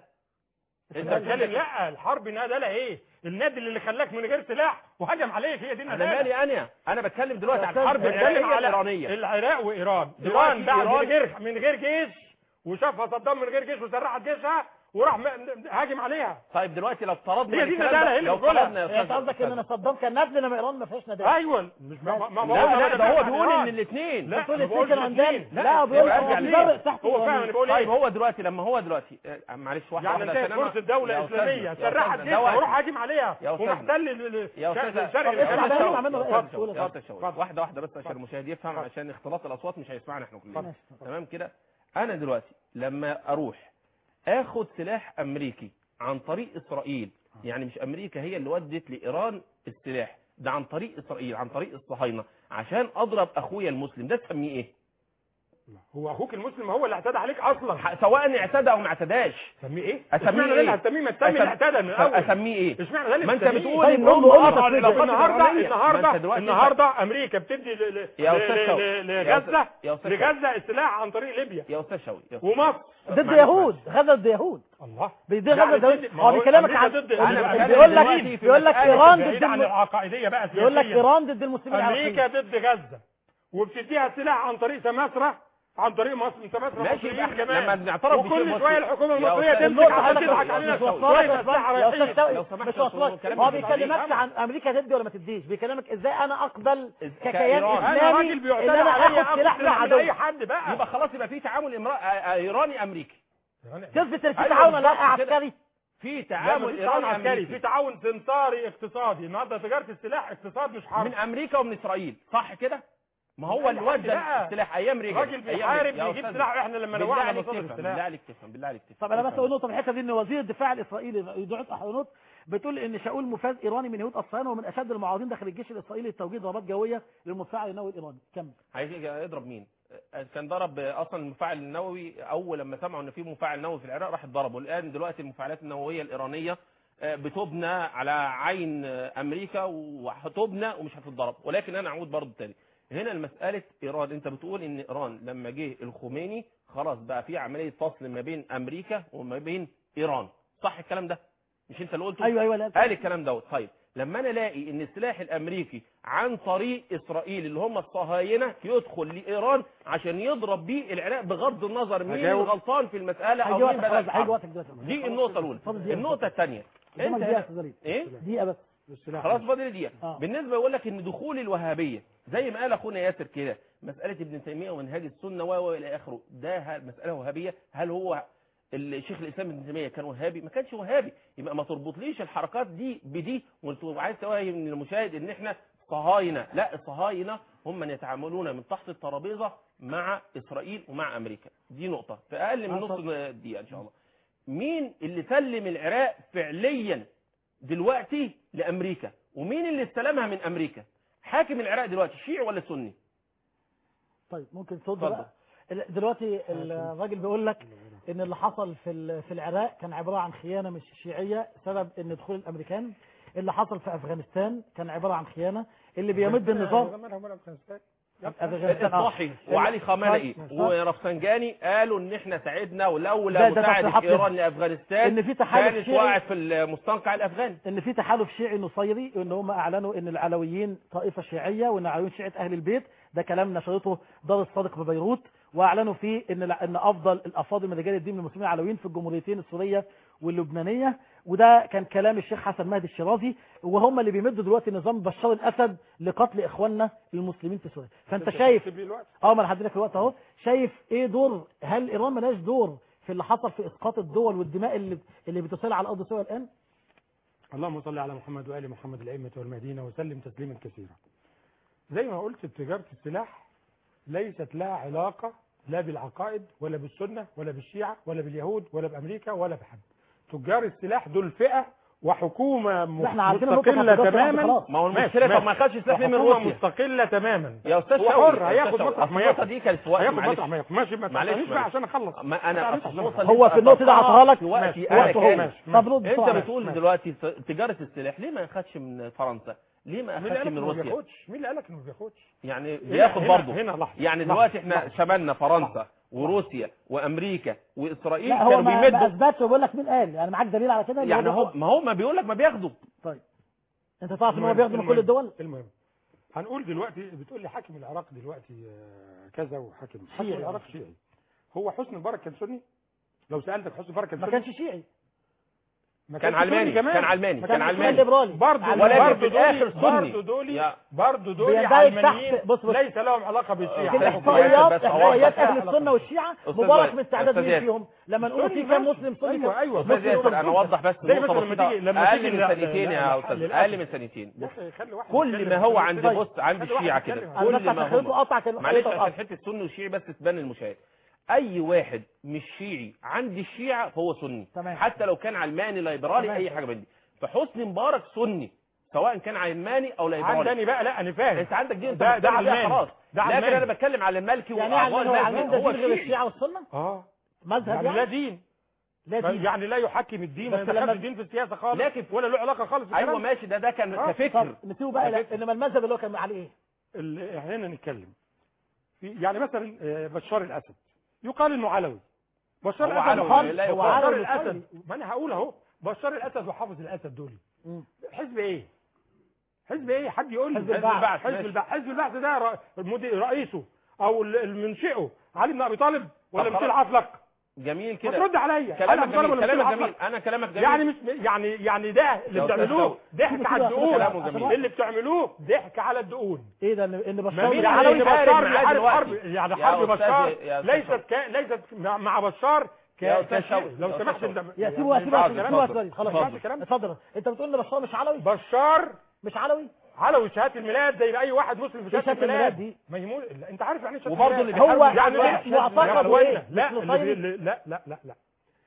Speaker 4: انت
Speaker 3: انت
Speaker 4: بتتكلم
Speaker 3: لا الحرب نادله ايه النادل اللي خلاك من غير سلاح وهجم عليك هي دي
Speaker 4: انا
Speaker 3: النادله
Speaker 4: مالي انا انا بتكلم دلوقتي
Speaker 1: يا
Speaker 4: عن
Speaker 1: أستاذ،
Speaker 4: الحرب
Speaker 3: بتكلم
Speaker 4: العراقيه
Speaker 3: على
Speaker 4: الايرانيه
Speaker 3: العراق وايران
Speaker 4: دلوقتي
Speaker 3: ايران بعد
Speaker 4: إيران-
Speaker 3: من غير من غير جيش وشافها صدام من غير جيش وسرحت جيشها وراح م- هاجم عليها
Speaker 4: طيب دلوقتي لو افترضنا
Speaker 3: هي دي
Speaker 4: الكلام
Speaker 3: الندالة،
Speaker 4: ده-
Speaker 3: هي اللي
Speaker 4: لو
Speaker 3: بتقولها.
Speaker 4: افترضنا يا
Speaker 1: يعني انت
Speaker 4: أستاذ-
Speaker 1: قصدك ان
Speaker 4: أستاذ-
Speaker 1: صدام كان ندل انما ايران ما فيهاش ندالة
Speaker 3: ايوه مش ما ما ما
Speaker 4: لا
Speaker 3: بقولش
Speaker 4: لا
Speaker 3: أنا
Speaker 4: ده هو
Speaker 3: بتكلم
Speaker 4: بيقول
Speaker 3: عن
Speaker 4: ان
Speaker 3: إيران.
Speaker 4: الاثنين
Speaker 3: لا،
Speaker 1: بتقول
Speaker 3: ما
Speaker 1: الاثنين
Speaker 3: بقولش
Speaker 1: كانوا عندنا
Speaker 3: الاثنين.
Speaker 1: لا هو بيقول
Speaker 4: يبقى
Speaker 1: هو
Speaker 4: ارجع
Speaker 1: بيبرئ تحت
Speaker 3: هو فاهم انا بقول
Speaker 4: طيب
Speaker 3: ايه
Speaker 4: هو دلوقتي لما هو دلوقتي آه، معلش واحده
Speaker 3: يعني
Speaker 4: واحده
Speaker 3: انتهت
Speaker 4: عشان أنا-
Speaker 3: فرصه دوله
Speaker 4: يا أستاذ-
Speaker 3: اسلاميه
Speaker 4: يا
Speaker 3: سرحت
Speaker 4: أستاذ،
Speaker 3: جيشها
Speaker 4: ده وقت.
Speaker 3: وراح هاجم عليها
Speaker 4: يا أستاذ.
Speaker 3: ومحتل ال- ال-
Speaker 4: يا
Speaker 3: شرق
Speaker 4: استاذ
Speaker 3: شرق
Speaker 1: طب اسمع
Speaker 3: الخليج
Speaker 1: بقى،
Speaker 3: كله.
Speaker 1: اسمع منه بقى.
Speaker 4: اتفضل،
Speaker 1: اتفضل.
Speaker 4: يا استاذ شوقي. واحده واحده بس عشان المشاهد يفهم عشان اختلاط الاصوات مش هيسمعنا احنا كلنا
Speaker 1: ماشي.
Speaker 4: تمام كده انا دلوقتي لما اروح اخد سلاح امريكي عن طريق اسرائيل يعني مش امريكا هي اللي ودت لايران السلاح ده عن طريق اسرائيل عن طريق الصهاينه عشان اضرب اخويا المسلم ده تسميه ايه
Speaker 3: هو اخوك المسلم هو اللي اعتدى عليك اصلا
Speaker 4: ح- سواء اعتدى او ما اعتداش
Speaker 3: سميه ايه
Speaker 4: أسميه
Speaker 3: اشمعنى ده
Speaker 4: إيه؟
Speaker 3: اللي هتسميه ما تسمي
Speaker 4: أسم-
Speaker 3: اللي اعتدى من الاول
Speaker 4: اسميه ايه
Speaker 3: اشمعنى ده اللي
Speaker 4: ما انت
Speaker 3: بتسميه؟
Speaker 4: بتقول
Speaker 1: طيب
Speaker 4: ان
Speaker 1: قول
Speaker 4: هم
Speaker 1: له- قول له
Speaker 4: قطعوا
Speaker 1: تفريج.
Speaker 4: العلاقات
Speaker 3: النهارده
Speaker 4: الإيرانية. ما
Speaker 3: النهارده
Speaker 4: انت دلوقتي
Speaker 3: النهارده امريكا بتدي ل- ل-
Speaker 4: يا
Speaker 3: ل-
Speaker 4: أستاذ شوقي.
Speaker 3: ل-
Speaker 4: يا
Speaker 3: لغزه
Speaker 4: أستاذ- يا أستاذ شوقي.
Speaker 3: لغزه السلاح عن طريق ليبيا
Speaker 4: يا استاذ شوقي يا أستاذ
Speaker 3: ومصر
Speaker 1: ضد
Speaker 4: معلش،
Speaker 1: يهود غزة ضد يهود
Speaker 3: الله
Speaker 1: بيدي
Speaker 3: يعني
Speaker 1: غزة ضد
Speaker 3: ضد- ما
Speaker 1: هو
Speaker 3: هو
Speaker 1: بيكلمك
Speaker 3: أمريكا
Speaker 1: عن
Speaker 3: ضد-
Speaker 4: أنا
Speaker 3: أنا
Speaker 4: بتكلم
Speaker 1: بيقول لك
Speaker 4: دلوقتي في
Speaker 1: بيقول لك
Speaker 4: مسألة
Speaker 1: ايران
Speaker 3: بعيد
Speaker 1: ضد
Speaker 3: عن
Speaker 1: الم...
Speaker 3: العقائديه بقى
Speaker 1: بيقول لك
Speaker 3: سياسياً.
Speaker 1: ايران ضد المسلمين
Speaker 3: امريكا
Speaker 1: العراقيين
Speaker 3: ضد غزه وبتديها سلاح عن طريق سماسره عن طريق مصر انت مصر
Speaker 4: ماشي
Speaker 3: مصريين
Speaker 4: يبقى
Speaker 3: كمان
Speaker 4: لما بنعترف بشيء
Speaker 3: وكل
Speaker 4: مصري.
Speaker 3: شويه الحكومه
Speaker 4: يا
Speaker 3: المصريه
Speaker 4: أستاذ،
Speaker 3: تمسك
Speaker 1: النقطة
Speaker 3: عشان
Speaker 1: حضرتك
Speaker 3: تضحك علينا
Speaker 1: مش واصلة
Speaker 3: شويه
Speaker 1: لك
Speaker 3: اسلحه
Speaker 1: يا أستاذ
Speaker 3: رايحين
Speaker 1: شوقي،
Speaker 4: لو سمحت
Speaker 1: مش
Speaker 4: يا
Speaker 1: واصلة
Speaker 4: أستاذ،
Speaker 1: لك.
Speaker 4: كلام
Speaker 1: هو
Speaker 4: مش
Speaker 1: بيكلمكش
Speaker 3: صحيح.
Speaker 1: عن امريكا تدي ولا ما تديش بيكلمك ازاي انا اقبل
Speaker 4: إز-
Speaker 1: ككيان
Speaker 4: كإيران.
Speaker 3: انا
Speaker 1: اسلامي
Speaker 3: راجل
Speaker 1: ان
Speaker 3: بيعتدى
Speaker 1: انا
Speaker 3: عليا
Speaker 1: اخد سلاح من
Speaker 3: من
Speaker 1: عدو
Speaker 3: اي حد بقى
Speaker 4: يبقى خلاص يبقى في تعامل امرأة آه، ايراني امريكي
Speaker 1: تثبت ان في
Speaker 4: أيوة
Speaker 1: تعاون ولا
Speaker 4: بالظبط كده.
Speaker 1: عسكري
Speaker 4: في
Speaker 3: لا
Speaker 4: تعامل
Speaker 3: مفيش تعاون
Speaker 4: ايراني
Speaker 3: عسكري
Speaker 4: امريكي
Speaker 3: في تعاون سمساري اقتصادي النهارده تجاره السلاح اقتصاد مش حرب
Speaker 4: من امريكا ومن اسرائيل صح كده ما هو
Speaker 3: أي
Speaker 4: اللي
Speaker 3: حد
Speaker 4: ودى
Speaker 3: بقى.
Speaker 4: السلاح ايام ريجن
Speaker 3: راجل
Speaker 4: أيام
Speaker 3: بيحارب
Speaker 4: ريجن. يا
Speaker 3: بيجيب
Speaker 4: أستاذ،
Speaker 3: سلاح واحنا لما
Speaker 4: بالله
Speaker 3: نوعنا
Speaker 4: عليك
Speaker 3: مصادر
Speaker 4: تفهم
Speaker 3: السلاح
Speaker 4: بالله عليك تفهم بالله عليك تفهم
Speaker 1: طب انا بس اقول نقطه في الحته دي ان وزير الدفاع الاسرائيلي يدعو احرنوت بتقول ان شاول مفاز ايراني من يهود الصهاينه ومن اشد المعارضين داخل الجيش الاسرائيلي لتوجيه ضربات جويه للمدفع النووي الايراني كمل
Speaker 4: هيجي يضرب مين آه، كان ضرب آه، اصلا المفاعل النووي اول لما سمعوا ان في مفاعل نووي في العراق راح ضربه الان دلوقتي المفاعلات النوويه الايرانيه آه، بتبنى على عين آه، امريكا وهتبنى ومش هتتضرب ولكن انا اعود برضه تاني هنا المساله ايران انت بتقول ان ايران لما جه الخميني خلاص بقى في عمليه فصل ما بين امريكا وما بين ايران صح الكلام ده مش انت اللي قلته
Speaker 1: ايوه ايوه لا
Speaker 4: قال الكلام دوت طيب لما انا الاقي ان السلاح الامريكي عن طريق اسرائيل اللي هم الصهاينه يدخل لايران عشان يضرب بيه العراق بغض النظر مين
Speaker 3: هجاوب.
Speaker 4: الغلطان في المساله
Speaker 1: هيجي
Speaker 4: او مين
Speaker 1: وقتك
Speaker 4: بدا
Speaker 1: خلاص هيجي
Speaker 4: الحرب.
Speaker 1: وقتك دلوقتي
Speaker 4: دي النقطه الاولى
Speaker 1: اتفضل دقيقة.
Speaker 4: النقطه الثانيه
Speaker 1: قدامك
Speaker 4: انت
Speaker 1: دقيقه يا
Speaker 4: هنا-
Speaker 1: استاذ وليد
Speaker 4: ايه
Speaker 1: دقيقه بس
Speaker 4: خلاص فاضل لي دقيقه
Speaker 1: آه.
Speaker 4: بالنسبه يقول لك ان دخول الوهابيه زي ما قال اخونا ياسر كده مساله ابن تيميه ومنهاج السنه و و الى اخره ده ه- مساله وهابيه هل هو الشيخ الاسلام ابن تيميه كان وهابي ما كانش وهابي يبقى ما تربطليش الحركات دي بدي وانت عايز توهم من المشاهد ان احنا صهاينه لا الصهاينه هم من يتعاملون من تحت الترابيزه مع اسرائيل ومع امريكا دي نقطه في اقل من
Speaker 1: آه،
Speaker 4: نص
Speaker 1: طب.
Speaker 4: دقيقه ان شاء الله مين اللي سلم العراق فعليا دلوقتي لامريكا ومين اللي استلمها من امريكا حاكم العراق دلوقتي شيعي ولا سني
Speaker 1: طيب ممكن ترد
Speaker 4: اتفضل.
Speaker 1: بقى ال- دلوقتي الراجل بيقول لك ان اللي حصل في ال- في العراق كان عباره عن خيانه مش شيعيه سبب ان دخول الامريكان اللي حصل في افغانستان كان عباره عن خيانه اللي بيمد النظام افغانستان آه.
Speaker 4: الصاحي وعلي خامنئي
Speaker 1: صح.
Speaker 4: ورفسنجاني قالوا ان احنا ساعدنا
Speaker 1: ده-
Speaker 4: ولولا
Speaker 1: ده
Speaker 4: مساعده
Speaker 1: تصريحات
Speaker 4: ايران لافغانستان
Speaker 1: ان في تحالف
Speaker 4: كانت
Speaker 1: شيعي
Speaker 4: وقعت في المستنقع الافغاني
Speaker 1: ان في تحالف شيعي نصيري ان هم اعلنوا ان العلويين طائفه شيعيه وان العلويين شيعه اهل البيت ده كلام نشرته دار الصادق ببيروت واعلنوا فيه ان ان افضل الافاضل من رجال الدين من المسلمين العلويين في الجمهوريتين السوريه واللبنانيه وده كان كلام الشيخ حسن مهدي الشيرازي وهم اللي بيمدوا دلوقتي نظام بشار الاسد لقتل اخواننا المسلمين في سوريا فانت شايف اه ما انا هديلك الوقت اهو شايف ايه دور هل ايران ملهاش دور في اللي حصل في اسقاط الدول والدماء اللي اللي بتسيل على ارض سوريا الان
Speaker 3: اللهم صل على محمد وآل محمد الأئمة والمدينة وسلم تسليما كثيرا زي ما قلت تجارة السلاح ليست لها علاقة لا بالعقائد ولا بالسنة ولا بالشيعة ولا باليهود ولا بأمريكا ولا بحد تجار السلاح دول فئة وحكومة
Speaker 1: احنا عارفين النقطة
Speaker 3: مستقلة
Speaker 1: بتاعت السلاح دي
Speaker 3: تماما
Speaker 1: خلاص.
Speaker 4: ما هو
Speaker 3: ماشي،
Speaker 4: المشكله طب
Speaker 3: ماشي.
Speaker 4: ما خدش سلاح ليه من
Speaker 3: وحكومة
Speaker 4: روسيا
Speaker 3: مستقلة تماما
Speaker 4: يا استاذ
Speaker 3: هو
Speaker 4: شوقي
Speaker 3: حر،
Speaker 4: يا
Speaker 3: هياخد
Speaker 4: أستاذ شوقي.
Speaker 3: مطرح ما
Speaker 4: أصل النقطه
Speaker 3: ياخد.
Speaker 4: دي كانت في وقت
Speaker 3: هياخد
Speaker 4: معلش
Speaker 3: مطرح ما ياخد ماشي ما
Speaker 4: معلش،
Speaker 3: تسألنيش بقى
Speaker 4: معلش.
Speaker 3: عشان اخلص
Speaker 4: ما انا
Speaker 3: معلش،
Speaker 4: أصل
Speaker 3: عشان
Speaker 4: النقطه
Speaker 3: أخلص.
Speaker 4: دي
Speaker 1: هو في النقطة دي هعطيها لك
Speaker 4: في وقتي
Speaker 3: ماشي،
Speaker 4: انا
Speaker 3: وقته هو
Speaker 4: كان
Speaker 3: ماشي.
Speaker 1: طب رد
Speaker 4: انت
Speaker 1: بسرعة.
Speaker 4: بتقول
Speaker 3: ماشي.
Speaker 4: دلوقتي تجاره السلاح ليه ما اخدش من فرنسا ليه ما
Speaker 3: مين اللي
Speaker 4: اخدش
Speaker 3: قالك
Speaker 4: من
Speaker 3: انه ما
Speaker 4: روسيا
Speaker 3: بياخدش مين اللي قالك انه ما بياخدش
Speaker 4: يعني
Speaker 3: هنا-
Speaker 4: بياخد
Speaker 3: هنا-
Speaker 4: برضه
Speaker 3: هنا لحظة
Speaker 4: يعني
Speaker 3: لحظة،
Speaker 4: دلوقتي احنا
Speaker 3: لحظة.
Speaker 4: شملنا فرنسا وروسيا وامريكا واسرائيل
Speaker 1: لا هو
Speaker 4: كانوا
Speaker 1: ما ما
Speaker 4: بيمدوا
Speaker 1: اثبتش وبيقول لك مين قال يعني معاك دليل على كده اللي
Speaker 4: يعني هو
Speaker 1: بياخد؟
Speaker 4: ما هو ما بيقول لك ما بياخدوا
Speaker 1: طيب انت تعرف ان هو
Speaker 3: المهم-
Speaker 1: بياخد من كل
Speaker 3: المهم-
Speaker 1: الدول
Speaker 3: المهم هنقول دلوقتي بتقول لي حاكم العراق دلوقتي آه، كذا وحاكم حاكم
Speaker 1: شيعي.
Speaker 3: العراق شيعي هو حسني مبارك كان سني لو سالتك حسني مبارك كان
Speaker 1: ما
Speaker 3: سني
Speaker 1: كانش شيعي
Speaker 3: ما
Speaker 4: كان
Speaker 3: كانش سني
Speaker 4: علماني
Speaker 3: كمان.
Speaker 4: كان علماني
Speaker 1: ما
Speaker 4: كان
Speaker 1: كانش
Speaker 4: علماني
Speaker 1: ليبرالي
Speaker 3: برضه
Speaker 1: علماني.
Speaker 4: ولكن
Speaker 3: برضه
Speaker 4: في الآخر
Speaker 3: دول-
Speaker 4: سني.
Speaker 3: برضه دول
Speaker 4: يا-
Speaker 3: برضه دول
Speaker 1: بيندرج
Speaker 3: علمانيين
Speaker 1: تحت- بص- بص.
Speaker 3: ليس لهم علاقه بالشيعه
Speaker 4: أستاذ
Speaker 1: الاحصائيات
Speaker 4: بس
Speaker 1: احصائيات
Speaker 4: أوضح.
Speaker 1: اهل السنه والشيعه
Speaker 4: أستاذ
Speaker 1: مبارك
Speaker 4: وائل.
Speaker 1: من استعداد
Speaker 4: أستاذ
Speaker 1: مين
Speaker 4: ياسر.
Speaker 1: فيهم لما نقول في
Speaker 3: سني
Speaker 1: كام
Speaker 3: ماشي.
Speaker 1: مسلم سني
Speaker 3: أيوة،
Speaker 1: كام-
Speaker 3: أيوة.
Speaker 4: استاذ
Speaker 1: مسلم
Speaker 4: ياسر
Speaker 1: سني.
Speaker 4: انا اوضح بس
Speaker 3: زي
Speaker 4: نقطه
Speaker 3: مثلا لما
Speaker 4: بسيطه
Speaker 3: تيجي- لما
Speaker 4: اقل
Speaker 3: تيجي
Speaker 4: من
Speaker 3: لا-
Speaker 4: ثانيتين
Speaker 3: لا-
Speaker 4: يا
Speaker 3: لا-
Speaker 4: استاذ
Speaker 3: للأسف.
Speaker 4: اقل من ثانيتين
Speaker 3: يا أخي خلي واحد
Speaker 4: كل
Speaker 3: يتكلم.
Speaker 4: ما هو عند
Speaker 3: طيب.
Speaker 4: بص عند
Speaker 3: خلي واحد
Speaker 4: الشيعة
Speaker 3: يتكلم.
Speaker 4: كده
Speaker 1: انا
Speaker 4: كل
Speaker 1: بس عشان
Speaker 4: ما
Speaker 1: خليته
Speaker 4: هم
Speaker 1: قطع كده
Speaker 4: معلش
Speaker 1: خليته
Speaker 4: عشان
Speaker 1: قطع.
Speaker 4: حته سني وشيعي بس تبان المشاهد اي واحد مش شيعي عند الشيعة فهو سني
Speaker 1: تمام.
Speaker 4: حتى لو كان علماني ليبرالي
Speaker 1: تمام.
Speaker 4: اي حاجه من دي فحسني مبارك سني سواء كان علماني او ليبرالي
Speaker 3: عندني بقى لا انا فاهم
Speaker 4: انت عندك دي انت
Speaker 3: ده- ده
Speaker 4: بتتكلم عليها
Speaker 3: علماني.
Speaker 4: خلاص
Speaker 3: ده
Speaker 4: لكن
Speaker 3: علماني.
Speaker 4: انا بتكلم على المالكي
Speaker 1: يعني ايه
Speaker 4: واعضاء
Speaker 1: علماني هو
Speaker 4: المسجد
Speaker 1: علماني ده
Speaker 4: هو
Speaker 1: دين غير
Speaker 4: شيعي
Speaker 1: الشيعه والسنه
Speaker 3: اه
Speaker 1: مذهب
Speaker 3: يعني لا
Speaker 1: يعني
Speaker 3: دين
Speaker 1: لا دين
Speaker 3: يعني لا يحكم الدين ما
Speaker 1: بس لما-
Speaker 3: يدخلش الدين في السياسه خالص
Speaker 4: لكن-
Speaker 3: ولا له علاقه خالص
Speaker 4: ايوه
Speaker 3: بالكلام.
Speaker 4: ماشي ده ده كان
Speaker 3: آه.
Speaker 4: كفكر
Speaker 1: طب نسيبه بقى لا انما المذهب اللي هو كان عليه ايه
Speaker 3: اللي احنا نتكلم في يعني مثلا آه، بشار الاسد يقال انه علوي بشار
Speaker 4: هو
Speaker 3: الاسد
Speaker 4: علوي،
Speaker 3: وحافظ-
Speaker 4: لا
Speaker 1: هو
Speaker 4: يقال.
Speaker 3: بشار
Speaker 1: علوي
Speaker 3: الاسد
Speaker 1: مصري.
Speaker 3: ما انا هقول اهو بشار الاسد وحافظ الاسد دول
Speaker 1: مم.
Speaker 3: حزب ايه حزب ايه حد يقول لي
Speaker 1: حزب البعث.
Speaker 3: حزب
Speaker 4: ماشي.
Speaker 3: البعث حزب البعث ده ر- مدير رئيسه او ال- المنشئه علي بن ابي طالب ولا
Speaker 4: طب
Speaker 3: مش
Speaker 4: خلاص.
Speaker 3: العفلق
Speaker 4: جميل
Speaker 3: ما
Speaker 4: كده
Speaker 3: ترد عليا علي
Speaker 4: كلامك
Speaker 3: بن أبي طالب
Speaker 4: جميل
Speaker 3: ولا مش
Speaker 4: كلامك
Speaker 3: العفلق؟
Speaker 4: جميل انا كلامك جميل
Speaker 3: يعني مش يعني يعني ده اللي
Speaker 4: يا أستاذ
Speaker 3: بتعملوه
Speaker 4: شوقي.
Speaker 3: ضحك على الدقون
Speaker 4: كلامه جميل.
Speaker 3: اللي بتعملوه ضحك على الدقون
Speaker 1: ايه ده ان إن
Speaker 3: ما
Speaker 1: بشار
Speaker 3: مين
Speaker 1: ده
Speaker 3: علي
Speaker 1: علوي
Speaker 3: بن
Speaker 4: يحارب
Speaker 3: بشار
Speaker 4: معاه
Speaker 3: يحارب
Speaker 4: دلوقتي؟
Speaker 3: حرب يعني
Speaker 4: يا
Speaker 3: حرب
Speaker 4: أستاذ-
Speaker 3: بشار
Speaker 4: يا أستاذ
Speaker 3: ليست
Speaker 4: شوقي.
Speaker 3: ك... ليست مع مع بشار ك...
Speaker 4: يا أستاذ
Speaker 3: كشيء.
Speaker 4: شوقي.
Speaker 3: لو
Speaker 4: يا أستاذ
Speaker 3: سمحت
Speaker 4: شوقي.
Speaker 3: انت
Speaker 1: يا
Speaker 3: ما
Speaker 1: سيبوها سيبوها
Speaker 3: ينفعش
Speaker 1: سيبوها
Speaker 3: الكلام ده.
Speaker 1: سوري خلاص
Speaker 3: ما ينفعش الكلام ده.
Speaker 1: اتفضل انت بتقول ان بشار مش علوي
Speaker 3: بشار
Speaker 1: مش علوي
Speaker 3: علوي شهاده الميلاد زي اي واحد مسلم في
Speaker 1: إيه
Speaker 3: شهاده
Speaker 1: شهادة الميلاد
Speaker 3: الميلاد
Speaker 1: دي؟
Speaker 3: ما يهموش لا، انت عارف يعني ايه شهاده
Speaker 4: وبرضه
Speaker 3: الميلاد؟
Speaker 4: اللي
Speaker 1: هو
Speaker 4: بيحارب
Speaker 3: يعني
Speaker 1: يعني
Speaker 3: إيه؟
Speaker 1: معتقده
Speaker 3: يا
Speaker 1: ايه
Speaker 3: أخوانا، لا
Speaker 1: مثل
Speaker 3: اللي بي...
Speaker 1: طيب؟
Speaker 3: لا لا لا لا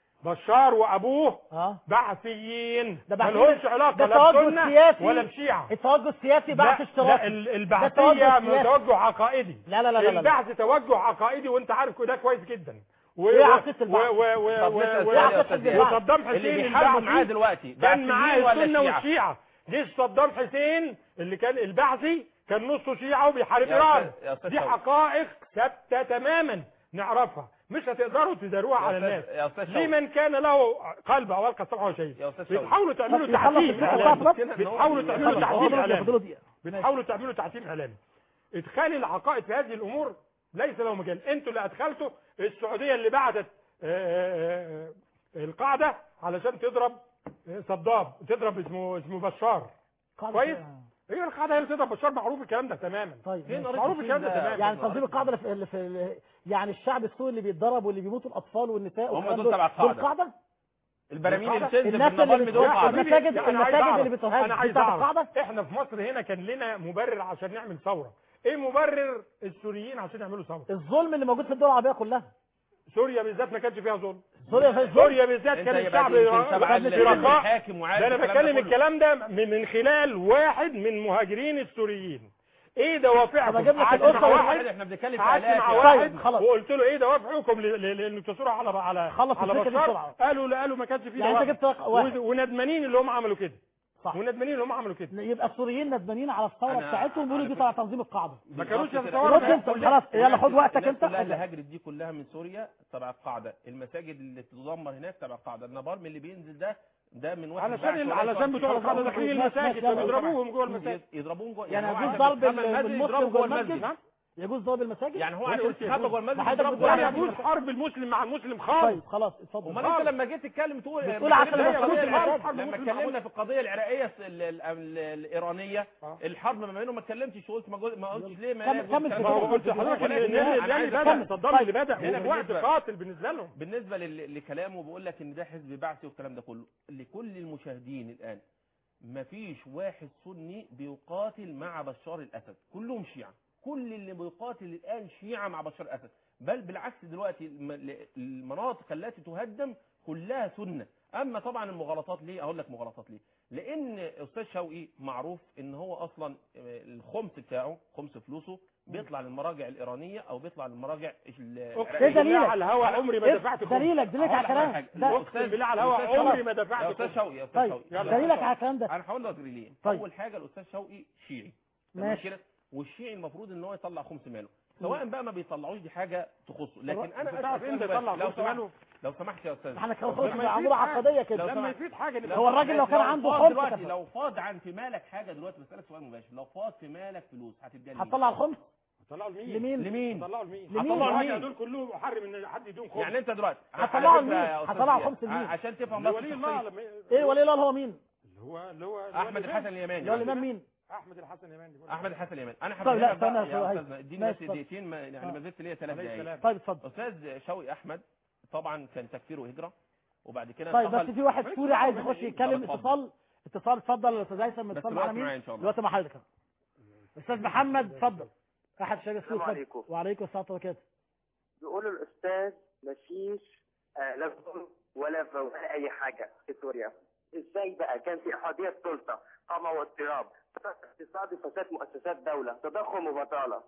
Speaker 3: بشار وابوه
Speaker 1: اه
Speaker 3: بعثيين
Speaker 1: ده
Speaker 3: ما
Speaker 1: بعثيين.
Speaker 3: لهمش علاقه
Speaker 1: ده
Speaker 3: لا
Speaker 1: توجه
Speaker 3: بسنه
Speaker 1: سياسي.
Speaker 3: ولا بشيعه
Speaker 1: التوجه السياسي
Speaker 3: لا
Speaker 1: بعث
Speaker 3: لا
Speaker 1: اشتراكي
Speaker 3: ال-
Speaker 1: ده
Speaker 3: البعثيه
Speaker 1: توجه
Speaker 3: من
Speaker 1: سياسي.
Speaker 3: توجه عقائدي
Speaker 1: لا لا لا لا لا
Speaker 3: البعث توجه عقائدي وانت عارف ده كويس جدا و
Speaker 1: إيه عقيدة البعث؟
Speaker 3: و و
Speaker 4: طب
Speaker 3: و
Speaker 4: نسأل
Speaker 3: و
Speaker 4: سؤال يا
Speaker 1: عقيدة
Speaker 4: أستاذ
Speaker 1: البعث.
Speaker 4: زياد.
Speaker 3: وصدام
Speaker 4: اللي
Speaker 3: حسين
Speaker 4: بيحاربوا معاه
Speaker 3: البعثي
Speaker 4: دلوقتي
Speaker 3: كان معاه
Speaker 4: بعثيين
Speaker 3: السنه
Speaker 4: ولا شيعة؟
Speaker 3: والشيعه جيش صدام حسين اللي كان البعثي كان نصه شيعه وبيحارب
Speaker 4: يا
Speaker 3: ايران
Speaker 4: أستاذ- يا أستاذ
Speaker 3: دي
Speaker 4: شوقي.
Speaker 3: حقائق ثابته تماما نعرفها مش هتقدروا تداروها
Speaker 4: يا
Speaker 3: على
Speaker 4: أستاذ-
Speaker 3: الناس
Speaker 4: يا أستاذ شوقي.
Speaker 3: لمن كان له قلب او القى السمع وشيء
Speaker 4: يا أستاذ شوقي.
Speaker 3: بتحاولوا تعملوا
Speaker 1: طب يخلص
Speaker 3: تحكيم
Speaker 1: الفكرة
Speaker 3: اعلامي
Speaker 1: بتاعت
Speaker 4: مشكلة إن هو
Speaker 3: بتحاولوا
Speaker 4: بي-
Speaker 3: تعملوا
Speaker 1: خلاص،
Speaker 3: تحكيم
Speaker 1: فاضله-
Speaker 3: اعلامي
Speaker 1: فاضله دقيقة.
Speaker 3: بتحاولوا تعملوا تحكيم اعلامي ادخال العقائد في هذه الامور ليس له مجال انتوا اللي ادخلتوا السعوديه اللي بعتت آه، آه، آه، القاعده علشان تضرب آه، صدام تضرب اسمه اسمه بشار
Speaker 1: قاعدة
Speaker 3: كويس
Speaker 1: كده.
Speaker 3: هي القاعده هي اللي تضرب بشار معروف الكلام ده تماما
Speaker 1: طيب
Speaker 4: فين
Speaker 1: ماشي.
Speaker 4: قريت
Speaker 3: معروف
Speaker 4: الفيلم
Speaker 3: الكلام ده
Speaker 4: ده؟
Speaker 3: تمام.
Speaker 1: يعني تنظيم القاعده اللي في, اللي في يعني الشعب السوري اللي بيتضرب واللي بيموتوا الاطفال والنساء
Speaker 4: هم
Speaker 1: والكلام
Speaker 4: دول تبع القاعدة.
Speaker 1: دول قاعده
Speaker 4: البراميل اللي
Speaker 3: القاعدة؟
Speaker 4: بتنزل
Speaker 1: الناس
Speaker 4: بالنظام
Speaker 1: اللي
Speaker 4: دول
Speaker 1: بتروح
Speaker 4: قاعدة.
Speaker 1: المساجد-
Speaker 3: يعني عايز
Speaker 1: المساجد
Speaker 3: أعرف.
Speaker 1: اللي بتهاجم
Speaker 3: انا عايز
Speaker 1: بتاعت
Speaker 3: اعرف
Speaker 1: القاعدة؟
Speaker 3: احنا في مصر هنا كان لنا مبرر عشان نعمل ثوره ايه مبرر السوريين عشان يعملوا ثوره
Speaker 1: الظلم اللي موجود في الدول العربيه كلها
Speaker 3: سوريا بالذات ما كانش فيها ظلم
Speaker 1: سوريا في الظلم
Speaker 3: سوريا بالذات
Speaker 4: انت
Speaker 3: كان
Speaker 4: يبقى
Speaker 3: الشعب
Speaker 4: يمكن تبع ال-
Speaker 3: في رخاء
Speaker 4: الحاكم وعارف
Speaker 3: ده انا
Speaker 4: الكلام
Speaker 3: بتكلم
Speaker 4: كله.
Speaker 3: الكلام ده من من خلال واحد من مهاجرين السوريين ايه دوافعكم
Speaker 1: طب أجيب لك
Speaker 3: قعدت
Speaker 1: الأسرة
Speaker 3: مع
Speaker 1: والواحد،
Speaker 3: واحد
Speaker 4: احنا بنتكلم في
Speaker 3: قعدت
Speaker 4: آلاف
Speaker 3: مع
Speaker 4: يا
Speaker 3: واحد
Speaker 1: طيب، خلاص.
Speaker 3: وقلت له ايه دوافعكم ل- ل- لان تصوروا على على
Speaker 1: خلص
Speaker 3: على
Speaker 1: الفكرة دي
Speaker 3: بشار
Speaker 1: بسرعة.
Speaker 3: قالوا لا قالوا ما كانش فيه
Speaker 1: يعني انت
Speaker 3: دوافع.
Speaker 1: جبت رق- واحد.
Speaker 3: ون- وندمانين اللي هم عملوا كده
Speaker 1: صح
Speaker 3: وندمانين اللي هم عملوا كده
Speaker 1: يبقى السوريين ندمانين على الثوره
Speaker 4: أنا-
Speaker 1: بتاعتهم بيقولوا دي
Speaker 4: على
Speaker 1: تبع تنظيم القاعده
Speaker 3: ما كانوش
Speaker 4: بالظبط كده.
Speaker 3: يتصوروا
Speaker 1: رد انت خلاص يلا خد وقتك
Speaker 4: الناس
Speaker 1: انت
Speaker 4: كلها اللي
Speaker 1: خد.
Speaker 4: هاجرت دي كلها من سوريا تبع القاعده المساجد اللي تدمر هناك تبع القاعده النبارم اللي بينزل ده ده من واحد
Speaker 3: علشان
Speaker 4: بعث
Speaker 3: ال-
Speaker 4: وليس
Speaker 3: علشان
Speaker 4: واحد
Speaker 3: بتوع
Speaker 4: شيعي.
Speaker 3: القاعده داخلين المساجد فبيضربوهم جوه المساجد
Speaker 4: يضربوهم جوه
Speaker 1: يعني
Speaker 4: هو
Speaker 1: يجوز
Speaker 4: عشان
Speaker 1: ضرب
Speaker 4: يستخبى
Speaker 1: ال-
Speaker 4: المسجد
Speaker 1: المسلم
Speaker 4: يضربه
Speaker 1: جوه
Speaker 4: جوه
Speaker 1: المسجد
Speaker 4: المسجد
Speaker 1: يجوز ضرب المساجد
Speaker 4: يعني هو
Speaker 3: وأنا
Speaker 4: عشان
Speaker 3: قلت
Speaker 4: يستخبى
Speaker 3: يجوز.
Speaker 4: جوه المسجد
Speaker 1: ما حضرتك
Speaker 4: يضربه
Speaker 1: بتقول
Speaker 4: جوه
Speaker 3: لا
Speaker 1: يعني
Speaker 3: يجوز
Speaker 4: المسجد
Speaker 3: حرب المسلم مع المسلم
Speaker 1: طيب
Speaker 3: خالص
Speaker 1: خلاص اتفضل
Speaker 4: امال انت لما جيت تتكلم تقول
Speaker 1: بتقول
Speaker 4: لما
Speaker 1: عشان
Speaker 4: اتكلمنا
Speaker 1: المسلمين
Speaker 4: في القضية
Speaker 1: المساجد.
Speaker 4: العراقية- لما
Speaker 3: مسلم
Speaker 4: اتكلمنا في القضيه العراقيه ال- ال- ال- الايرانيه
Speaker 3: آه.
Speaker 4: الحرب ما بينهم ما اتكلمتش قلت ما قلت- ما قلتش ليه ما
Speaker 1: كمل-
Speaker 4: لا يجوز
Speaker 1: كمل
Speaker 4: الكلام
Speaker 1: في
Speaker 3: ما
Speaker 4: ده.
Speaker 3: هو قلت لحضرتك ان
Speaker 4: ولكن
Speaker 3: إن
Speaker 4: أنا
Speaker 3: اللي
Speaker 4: عايز
Speaker 3: بدا
Speaker 4: أكمل.
Speaker 3: صدام اللي
Speaker 1: طيب.
Speaker 3: بدا
Speaker 4: هنا
Speaker 3: وفي وقت
Speaker 4: بالنسبة-
Speaker 3: قاتل بالنسبه لهم
Speaker 4: بالنسبه لل- لكلامه بيقول لك ان ده حزب بعثي والكلام ده كله لكل المشاهدين الان ما فيش واحد سني بيقاتل مع بشار الاسد كلهم شيعه كل اللي بيقاتل الان شيعه مع بشار الاسد بل بالعكس دلوقتي الم- المناطق التي تهدم كلها سنه اما طبعا المغالطات ليه اقول لك مغالطات ليه لان استاذ شوقي معروف ان هو اصلا الخمس بتاعه خمس فلوسه بيطلع للمراجع الايرانيه او بيطلع للمراجع ال-
Speaker 3: اقسم
Speaker 1: إيه
Speaker 3: بالله
Speaker 1: دليلك؟
Speaker 3: على الهوا عمري ما
Speaker 1: إيه
Speaker 3: دفعت خمس.
Speaker 1: دليلك دليلك على
Speaker 4: هقول لك على
Speaker 1: الكلام
Speaker 4: حاجة.
Speaker 1: ده
Speaker 3: اقسم بالله على الهوا
Speaker 4: الأستاذ
Speaker 3: عمري
Speaker 4: شوقي.
Speaker 3: ما
Speaker 4: يا
Speaker 3: دفعت
Speaker 4: استاذ
Speaker 3: خمس.
Speaker 4: شوقي يا استاذ
Speaker 1: طيب
Speaker 4: شوقي
Speaker 3: يلا.
Speaker 1: دليلك على الكلام ده
Speaker 4: انا هقول لك ليه
Speaker 1: طيب.
Speaker 4: اول حاجه الاستاذ شوقي شيعي تمام
Speaker 1: ماشي.
Speaker 4: كده والشيعي المفروض ان هو يطلع خمس ماله سواء بقى ما بيطلعوش دي حاجه تخصه لكن
Speaker 3: أنت
Speaker 4: انا
Speaker 3: تعرف
Speaker 4: أسأل
Speaker 3: انت
Speaker 4: سؤال
Speaker 3: يطلع
Speaker 4: بس. لو
Speaker 3: خمس
Speaker 4: سمحت
Speaker 3: ماله
Speaker 4: لو سمحت يا استاذ
Speaker 1: احنا كان
Speaker 3: لما
Speaker 1: خلاص
Speaker 3: يفيد
Speaker 1: عموره
Speaker 3: حاجة.
Speaker 1: عقديه كده
Speaker 4: لو
Speaker 3: لما
Speaker 4: سمحت.
Speaker 3: يفيد حاجه
Speaker 4: لو
Speaker 1: هو الراجل لو
Speaker 4: سمحت،
Speaker 1: كان عنده
Speaker 4: فاض
Speaker 1: خمس
Speaker 4: دلوقتي
Speaker 1: كفى.
Speaker 4: لو فاض عن في مالك حاجه دلوقتي بسالك سؤال مباشر لو فاض في مالك فلوس هتديها لمين؟
Speaker 1: هتطلع الخمس
Speaker 3: طلعوا لمين
Speaker 1: لمين
Speaker 4: لمين؟
Speaker 3: طلعوا لمين
Speaker 1: لمين؟
Speaker 3: هطلعوا
Speaker 4: لمين؟
Speaker 3: لمين دول كلهم احرم ان حد يدوم خمس
Speaker 4: يعني انت دلوقتي
Speaker 1: هتطلعوا
Speaker 4: على فكرة
Speaker 1: لمين؟
Speaker 4: يا أستاذ
Speaker 1: هتطلعوا
Speaker 4: زياد،
Speaker 1: خمس لمين؟
Speaker 4: عشان تفهم
Speaker 3: اللي
Speaker 4: بس
Speaker 3: ولي
Speaker 4: الشخصية.
Speaker 3: المعلم
Speaker 1: ايه ولي الله اللي هو مين
Speaker 3: اللي هو اللي هو
Speaker 4: احمد الحسن اليماني
Speaker 1: اللي هو الامام مين
Speaker 3: احمد الحسن اليماني
Speaker 4: احمد الحسن اليماني انا
Speaker 1: طيب، لا،
Speaker 4: هفهمك بقى
Speaker 1: استنى
Speaker 4: يا
Speaker 1: شوية.
Speaker 4: استاذنا اديني
Speaker 1: ماشي،
Speaker 4: بس
Speaker 1: اتفضل.
Speaker 4: دقيقتين ما يعني
Speaker 1: آه.
Speaker 4: ما زلت ليا ثلاث
Speaker 3: عليه
Speaker 4: دقايق
Speaker 3: السلام.
Speaker 1: طيب اتفضل
Speaker 4: استاذ شوقي احمد طبعا كان تكفيره هجره وبعد كده
Speaker 1: طيب
Speaker 4: انتقل-
Speaker 1: بس في واحد
Speaker 3: ماشي،
Speaker 1: سوري عايز
Speaker 3: طبعا،
Speaker 1: يخش
Speaker 3: ماشي.
Speaker 1: يتكلم
Speaker 4: طب اتفضل.
Speaker 1: اتصال اتصال اتفضل يا استاذ هيثم
Speaker 4: بس
Speaker 1: اتصال
Speaker 4: الوقت
Speaker 1: معانا
Speaker 4: معايا
Speaker 1: مين
Speaker 4: إن شاء الله.
Speaker 1: دلوقتي مع حضرتك استاذ محمد اتفضل احد الشباب السوري
Speaker 5: السلام
Speaker 1: اتفضل.
Speaker 5: عليكم.
Speaker 1: وعليكم السلام ورحمه الله وبركاته
Speaker 5: بيقول الأستاذ مفيش آه، لا ظلم ولا ف- ولا أي حاجة في سوريا إزاي بقى كان في أحادية سلطة قمع واضطراب اقتصادي فساد مؤسسات دولة تضخم وبطالة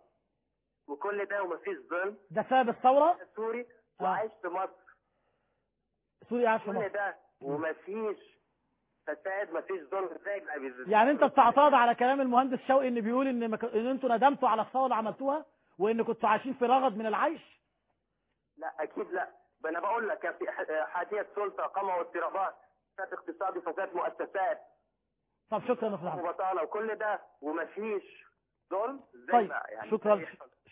Speaker 5: وكل ده ومفيش ظلم
Speaker 1: ده سبب الثوره
Speaker 5: سوري
Speaker 1: آه.
Speaker 5: وعايش في مصر
Speaker 1: سوري عاش في
Speaker 5: كل
Speaker 1: مصر
Speaker 5: ده ومفيش فساد مفيش ظلم ازاي بقى بيزيد
Speaker 1: يعني انت بتعترض على كلام المهندس شوقي ان بيقول ان مك... ان انتوا ندمتوا على الثوره اللي عملتوها وان كنتوا عايشين في رغد من العيش
Speaker 5: لا أكيد لا ده أنا بقول لك كان في أح- أحادية سلطة قمع واضطرابات فساد اقتصادي فساد مؤسسات
Speaker 1: طب شكرا يا استاذ محمد
Speaker 5: وبطالة وكل ده ومفيش ظلم ازاي
Speaker 1: طيب
Speaker 5: بقى يعني
Speaker 1: شكرا
Speaker 5: إزاي يحصل؟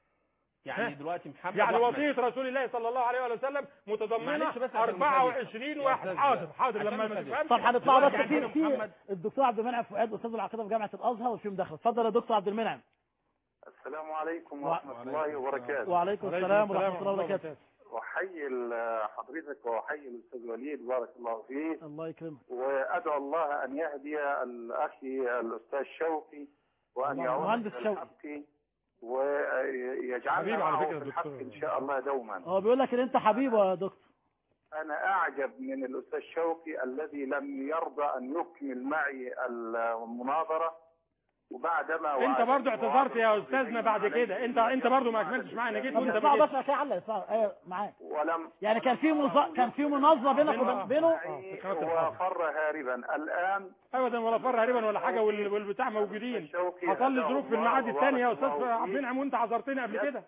Speaker 4: يعني دلوقتي محمد
Speaker 3: يعني
Speaker 4: وأحمد.
Speaker 3: وصية رسول الله صلى الله عليه وسلم متضمنة
Speaker 4: معلش بس عشان
Speaker 3: 24
Speaker 4: المشاهد.
Speaker 3: واحد
Speaker 4: يا أستاذ-
Speaker 3: حاضر حاضر
Speaker 4: عشان
Speaker 3: لما ما
Speaker 4: المشاهد.
Speaker 3: تفهمش
Speaker 1: طب هنطلع بس
Speaker 4: دلوقتي
Speaker 1: في
Speaker 4: عندنا
Speaker 1: في
Speaker 4: محمد.
Speaker 1: الدكتور عبد المنعم فؤاد استاذ العقيده في جامعه الازهر وفي مداخله اتفضل يا دكتور عبد المنعم
Speaker 6: السلام عليكم
Speaker 1: وع-
Speaker 6: ورحمة الله وبركاته
Speaker 1: وعليكم السلام ورحمة الله وبركاته
Speaker 6: أحيي ال- حضرتك وأحيي الأستاذ وليد بارك الله فيه
Speaker 1: الله يكرمك
Speaker 6: وأدعو الله أن يهدي الأخي الأستاذ شوقي وأن
Speaker 1: الله-
Speaker 6: يعود
Speaker 1: مهندس
Speaker 6: إلى
Speaker 1: شوقي.
Speaker 6: الحق ويجعلنا
Speaker 3: حبيبي على
Speaker 6: معه
Speaker 3: فكرة
Speaker 6: في الحق
Speaker 3: دكتور.
Speaker 6: إن شاء الله دوما
Speaker 1: هو بيقول لك ان انت حبيبه يا دكتور
Speaker 6: أنا أعجب من الأستاذ شوقي الذي لم يرضى أن يكمل معي المناظرة وبعدما
Speaker 3: انت
Speaker 6: وعدني
Speaker 3: برضه اعتذرت يا
Speaker 6: وعدني
Speaker 3: استاذنا بعد
Speaker 6: عليه
Speaker 3: كده انت انت برضه ما كملتش معانا جيت
Speaker 1: طب
Speaker 3: وانت
Speaker 1: اسمعوا
Speaker 3: بقيت
Speaker 1: بس عشان علق اسمعوا ايوه معاك
Speaker 6: ولم
Speaker 1: يعني كان في مز... كان في مناظره بينك وبين بينه
Speaker 6: معي وفر هاربا الآن
Speaker 3: ابدا ولا فر هربا ولا حاجه وال- والبتاع موجودين حصل لي ظروف في الميعاد الثاني يا استاذ عبد المنعم وانت عذرتني قبل كده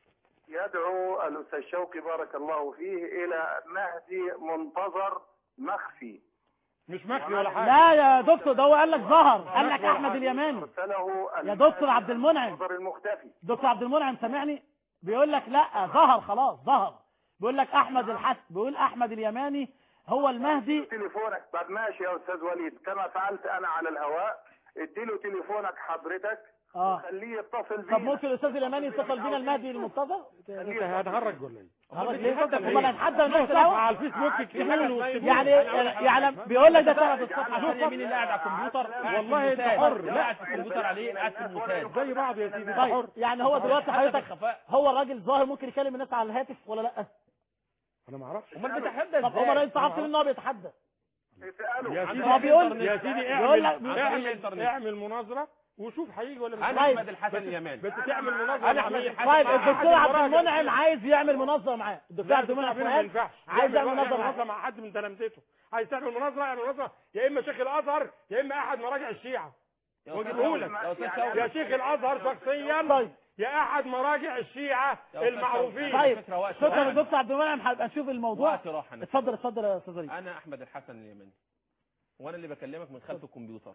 Speaker 6: يدعو الأستاذ شوقي بارك الله فيه إلى مهدي منتظر مخفي
Speaker 3: مش مخفي ولا حاجه
Speaker 1: لا يا دكتور ده هو قال لك ظهر قال لك احمد اليماني
Speaker 6: أرسله
Speaker 1: يا دكتور عبد المنعم.
Speaker 6: المنتظر المختفي
Speaker 1: دكتور عبد المنعم سامعني بيقول لك لا ظهر خلاص ظهر بيقول لك احمد الحسن بيقول احمد اليماني هو المهدي
Speaker 6: تليفونك طب ماشي يا أستاذ وليد كما فعلت أنا على الهواء اديله تليفونك حضرتك
Speaker 1: اه
Speaker 6: وخليه يتصل بينا
Speaker 1: طب ممكن الاستاذ اليماني يتصل بينا المهدي المنتظر
Speaker 3: انت هتهرج ولا ايه
Speaker 1: خلاص
Speaker 3: أمال
Speaker 1: ليه
Speaker 3: بتتحدى
Speaker 1: امال
Speaker 3: ليه؟
Speaker 1: هنتحدى
Speaker 3: له
Speaker 1: الناس
Speaker 3: صفحه
Speaker 1: الاول
Speaker 3: على الفيسبوك اكتبوا له
Speaker 1: يعني يعني بيقول لك ده تعرف الصفحه
Speaker 4: عشان مين اللي قاعد على الكمبيوتر قاعد في
Speaker 3: والله انت
Speaker 4: الموساد.
Speaker 3: حر.
Speaker 4: اللي قاعد في الكمبيوتر عليه قاعد في الموساد
Speaker 3: زي بعض يا سيدي انت
Speaker 1: طيب
Speaker 3: حر
Speaker 1: يعني هو دلوقتي
Speaker 4: حتى في
Speaker 1: حضرتك
Speaker 4: الخفاء
Speaker 1: هو الراجل ظاهر ممكن يكلم الناس على الهاتف ولا لا
Speaker 3: انا ما اعرفش
Speaker 4: امال بتحدى
Speaker 1: طب عمر
Speaker 4: ازاي
Speaker 1: انت عرفت منه هو بيتحدى
Speaker 6: اسأله
Speaker 3: يا سيدي
Speaker 1: هو بيقول-
Speaker 3: يا سيدي
Speaker 1: بيقول لك-
Speaker 3: اعمل
Speaker 4: عن طريق
Speaker 3: اعمل
Speaker 4: الإنترنت.
Speaker 3: اعمل مناظره وشوف هيجي ولا مش
Speaker 4: انا
Speaker 3: هيجي.
Speaker 4: احمد الحسن اليماني
Speaker 3: بس تعمل مناظره
Speaker 4: أنا
Speaker 3: مع
Speaker 4: أحمد
Speaker 3: مين؟
Speaker 4: الحسن.
Speaker 1: طيب
Speaker 3: مع
Speaker 1: الدكتور
Speaker 3: أحد
Speaker 1: عبد
Speaker 3: المراجع.
Speaker 1: المنعم عايز يعمل مناظره معاه الدكتور
Speaker 3: لا
Speaker 1: عبد
Speaker 3: الدكتور
Speaker 1: المنعم
Speaker 3: عبد المنعم ما
Speaker 1: فؤاد
Speaker 3: ينفعش
Speaker 1: عايز يعمل مناظره
Speaker 3: مناظره
Speaker 1: معاه
Speaker 3: مع حد من تلامذته عايز تعمل مناظره اعمل مناظره يا اما شيخ الازهر يا اما احد مراجع الشيعه
Speaker 4: يا
Speaker 3: واجيبه لك
Speaker 4: يا استاذ شوقي
Speaker 3: يا شيخ الازهر شخصيا
Speaker 1: طيب
Speaker 3: يا احد مراجع الشيعه
Speaker 4: يا أستاذ
Speaker 3: المعروفين
Speaker 4: شوقي.
Speaker 1: طيب
Speaker 4: فكرة وقت
Speaker 1: شكرا
Speaker 4: راحة.
Speaker 1: للدكتور عبد المنعم هنبقى نشوف الموضوع
Speaker 4: وقت راحه أنا.
Speaker 1: اتفضل اتفضل يا استاذ وليد
Speaker 4: انا احمد الحسن اليماني وانا اللي بكلمك من خلف الكمبيوتر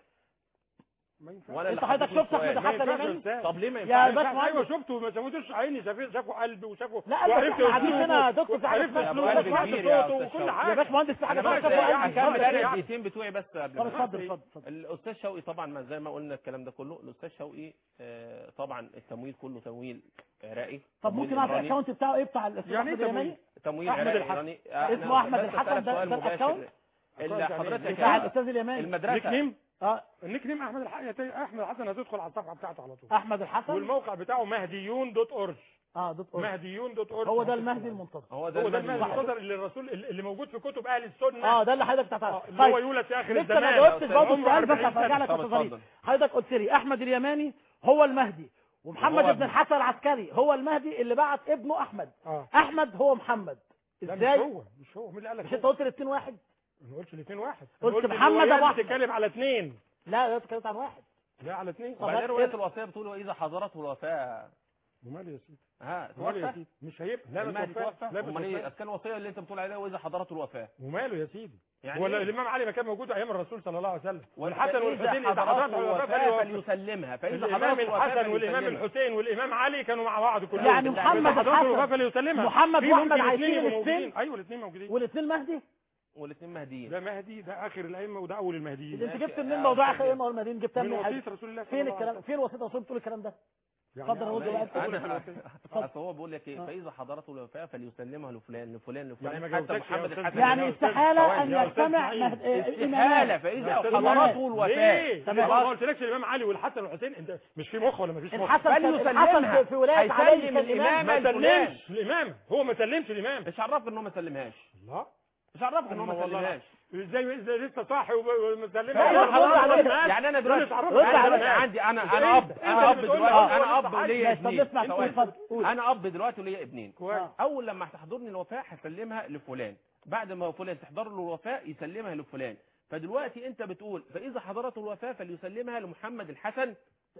Speaker 3: ما ينفعش
Speaker 4: وانا اللي
Speaker 1: انت حضرتك
Speaker 4: حطيت
Speaker 1: شفت احمد
Speaker 4: السؤال.
Speaker 3: ما
Speaker 1: الحسن
Speaker 3: ينفعش
Speaker 1: اليماني
Speaker 3: يا أستاذ.
Speaker 4: طب ليه ما
Speaker 1: يا
Speaker 4: ينفعش
Speaker 1: باشا
Speaker 3: ايوه
Speaker 1: مهندس.
Speaker 3: شفته ما شافوش عيني شافوا شافوا قلبي وشافوا
Speaker 1: لا، بس
Speaker 3: وعرفت
Speaker 1: احنا قاعدين
Speaker 3: أسلوبه
Speaker 1: هنا دكتور في حاجة
Speaker 3: وعرفت
Speaker 1: اسمها
Speaker 3: أسلوبه
Speaker 1: فلوس.
Speaker 3: وسمعت
Speaker 4: كبير يا
Speaker 3: صوته
Speaker 4: أستاذ
Speaker 3: وكل
Speaker 4: شوقي.
Speaker 1: يا
Speaker 3: حاجه
Speaker 1: باشا مهندس في حاجه
Speaker 4: انا
Speaker 1: اسمها
Speaker 4: بس
Speaker 1: كفو قلبي
Speaker 4: هكمل
Speaker 1: كمل
Speaker 4: انا
Speaker 1: عليها.
Speaker 4: الدقيقتين بتوعي بس قبل
Speaker 1: طب
Speaker 4: ما
Speaker 1: اتفضل اتفضل اتفضل
Speaker 4: الاستاذ شوقي طبعا ما زي ما قلنا الكلام ده كله الاستاذ شوقي آه، طبعا التمويل كله تمويل عراقي
Speaker 1: طب
Speaker 4: تمويل
Speaker 1: ممكن اعرف
Speaker 4: إيراني.
Speaker 1: الاكونت بتاعه ايه بتاع الاستاذ
Speaker 3: يعني
Speaker 1: احمد
Speaker 3: إيه
Speaker 1: اليماني
Speaker 4: تمويل
Speaker 3: أحمد
Speaker 4: عراقي
Speaker 3: الحسن.
Speaker 4: إيراني. آه،
Speaker 1: اسمه
Speaker 4: أنا
Speaker 1: أحمد
Speaker 4: بس
Speaker 1: الحسن،
Speaker 4: أسألك
Speaker 1: ده-
Speaker 4: سؤال
Speaker 1: ده
Speaker 4: مباشر.
Speaker 1: الأكونت؟
Speaker 4: اللي حضرتك
Speaker 1: بتاع
Speaker 4: يا-
Speaker 1: الاستاذ اليماني
Speaker 3: نيك
Speaker 4: المدرسه
Speaker 3: نيم
Speaker 1: اه
Speaker 3: النيك نيم احمد الح... احمد الحسن هتدخل على الصفحه بتاعته على طول
Speaker 1: احمد الحسن
Speaker 3: والموقع بتاعه مهديون دوت اورج
Speaker 1: اه دوت أورg.
Speaker 3: مهديون دوت اورج
Speaker 1: هو ده المهدي المنتظر
Speaker 4: هو ده
Speaker 3: هو ده
Speaker 4: المهدي
Speaker 3: المهدي
Speaker 4: المنتظر.
Speaker 3: المنتظر اللي الرسول اللي موجود في كتب اهل السنه
Speaker 1: اه ده اللي حضرتك بتاع
Speaker 3: آه، اللي هو
Speaker 1: طيب
Speaker 3: يولد في اخر
Speaker 1: لسه
Speaker 3: الزمان
Speaker 1: ما جاوبتش
Speaker 4: أستاذ
Speaker 1: برضه
Speaker 3: عمره
Speaker 1: السؤال بس
Speaker 3: 40
Speaker 1: هرجع لك
Speaker 4: طب
Speaker 1: يا استاذ وليد
Speaker 4: اتفضل.
Speaker 1: حضرتك قلت لي احمد اليماني هو المهدي ومحمد
Speaker 4: وهو
Speaker 1: بن الحسن العسكري هو المهدي اللي بعت ابنه احمد
Speaker 3: اه
Speaker 1: احمد هو محمد
Speaker 3: لا مش
Speaker 1: ازاي
Speaker 3: هو مش هو مين اللي قال لك
Speaker 1: مش انت
Speaker 3: هو؟
Speaker 1: قلت الاثنين واحد
Speaker 3: ما قلتش الاثنين واحد
Speaker 1: قلت
Speaker 3: قلت
Speaker 1: محمد
Speaker 3: الروايات
Speaker 1: أبو أحمد.
Speaker 3: بتتكلم على اثنين
Speaker 1: لا ده اتكلمت عن واحد
Speaker 3: لا على اثنين
Speaker 1: طب
Speaker 4: وبعدين
Speaker 1: هات
Speaker 4: روايه
Speaker 1: كده.
Speaker 4: الوصيه بتقول واذا حضرته الوفاه
Speaker 3: وماله يا سيدي
Speaker 4: ها
Speaker 3: وماله يا
Speaker 4: توفى
Speaker 3: سيدي مش هيبقى لا لا
Speaker 4: المهدي
Speaker 3: توفى
Speaker 4: توفى
Speaker 3: لا
Speaker 4: امال ايه
Speaker 3: توفى
Speaker 4: كان الوصيه اللي انت بتقول عليها واذا حضرته الوفاه
Speaker 3: وماله يا سيدي
Speaker 4: يعني
Speaker 3: ولا
Speaker 4: إيه؟
Speaker 3: الامام علي ما كان موجود ايام الرسول صلى الله عليه وسلم والحسن
Speaker 4: فإذا
Speaker 3: والحسين اذا
Speaker 4: حضرته
Speaker 3: حضرته الوفاه
Speaker 4: الوفاه
Speaker 3: فليوفى.
Speaker 4: فليسلمها فاذا
Speaker 3: الامام
Speaker 4: حضرته الوفاه
Speaker 3: الحسن والامام
Speaker 4: فليسلمها.
Speaker 3: الحسين والامام علي كانوا مع بعض كلهم
Speaker 1: يعني
Speaker 3: إذا
Speaker 1: محمد
Speaker 3: حضرته الوفاه
Speaker 1: الحسن
Speaker 3: فليسلمها
Speaker 1: محمد
Speaker 3: في
Speaker 1: وأحمد
Speaker 3: ممكن
Speaker 1: عايشين
Speaker 3: الاثنين يبقوا
Speaker 1: الاثنين؟
Speaker 3: موجودين. ايوه الاثنين موجودين
Speaker 1: والاثنين مهدي
Speaker 4: والاثنين مهديين
Speaker 3: ده مهدي ده اخر الائمه وده اول المهديين
Speaker 1: انت
Speaker 4: ماشي.
Speaker 1: جبت منين
Speaker 4: آه،
Speaker 1: موضوع
Speaker 4: أستاذ
Speaker 1: اخر ايه المدينه جبتها
Speaker 3: من
Speaker 1: منين يا
Speaker 3: وصيه
Speaker 1: حبيبي؟
Speaker 3: رسول الله صلى
Speaker 1: فين
Speaker 3: الله عليه
Speaker 1: الكلام فين وصيه الرسول بتقول الكلام ده
Speaker 3: يعني
Speaker 1: اتفضل رد
Speaker 3: يعني
Speaker 1: بقى.
Speaker 4: انا
Speaker 1: اتفضل.
Speaker 4: اصل هو بيقول لك ايه
Speaker 1: آه.
Speaker 4: فاذا حضرته الوفاه فليسلمها لفلان لفلان
Speaker 3: يعني ما
Speaker 4: لفلان حتى
Speaker 3: جاوبتكش يا
Speaker 4: محمد
Speaker 3: أستاذ
Speaker 4: الحسن
Speaker 1: يعني
Speaker 3: يا أستاذ
Speaker 1: استحاله ان
Speaker 3: يا أستاذ
Speaker 1: يجتمع
Speaker 3: سعيد.
Speaker 1: مهد- آه،
Speaker 4: استحاله
Speaker 1: إمامان.
Speaker 4: فاذا
Speaker 3: أستاذ
Speaker 4: حضرته الوفاه
Speaker 3: ليه؟
Speaker 1: تمام.
Speaker 3: ليه ما قلتلكش الامام علي والحسن والحسين انت مش في مخ ولا ما فيش مخ
Speaker 1: الحسن كان-
Speaker 4: فليسلمها.
Speaker 1: الحسن في- في ولايه علي
Speaker 4: هيسلم
Speaker 1: كان
Speaker 4: الإمام
Speaker 1: امام
Speaker 3: ما
Speaker 4: الفلان.
Speaker 3: سلمش الامام هو ما سلمش الامام
Speaker 4: مش عرفك ان هو ما سلمهاش
Speaker 3: الله
Speaker 4: مش عرفك ان هو ما
Speaker 3: والله.
Speaker 4: سلمهاش
Speaker 3: ازاي ازاي لسه صاحي وب- ومسلمها
Speaker 1: لا،
Speaker 3: أيوة،
Speaker 1: رد
Speaker 3: خلاص،
Speaker 1: عليه.
Speaker 3: خلاص،
Speaker 4: يعني انا
Speaker 3: ماشي.
Speaker 4: دلوقتي
Speaker 3: مش عرفت
Speaker 1: رد
Speaker 4: انا
Speaker 1: عليه.
Speaker 4: دلوقتي عندي انا
Speaker 3: أنت-
Speaker 4: انا اب
Speaker 3: أنت
Speaker 4: انا
Speaker 3: اللي
Speaker 4: اب
Speaker 3: بتقول
Speaker 4: دلوقتي
Speaker 3: لي
Speaker 4: انا
Speaker 3: هو
Speaker 4: اب
Speaker 3: لسه
Speaker 4: وليا
Speaker 1: ماشي طب
Speaker 4: ابنين
Speaker 1: نسمع
Speaker 4: ثواني.
Speaker 1: اتفضل قول.
Speaker 4: انا اب دلوقتي وليا ابنين
Speaker 3: كويس
Speaker 1: آه.
Speaker 4: اول لما تحضرني الوفاه هسلمها لفلان بعد ما فلان تحضر له الوفاه يسلمها لفلان فدلوقتي انت بتقول فاذا حضرته الوفاه فليسلمها لمحمد الحسن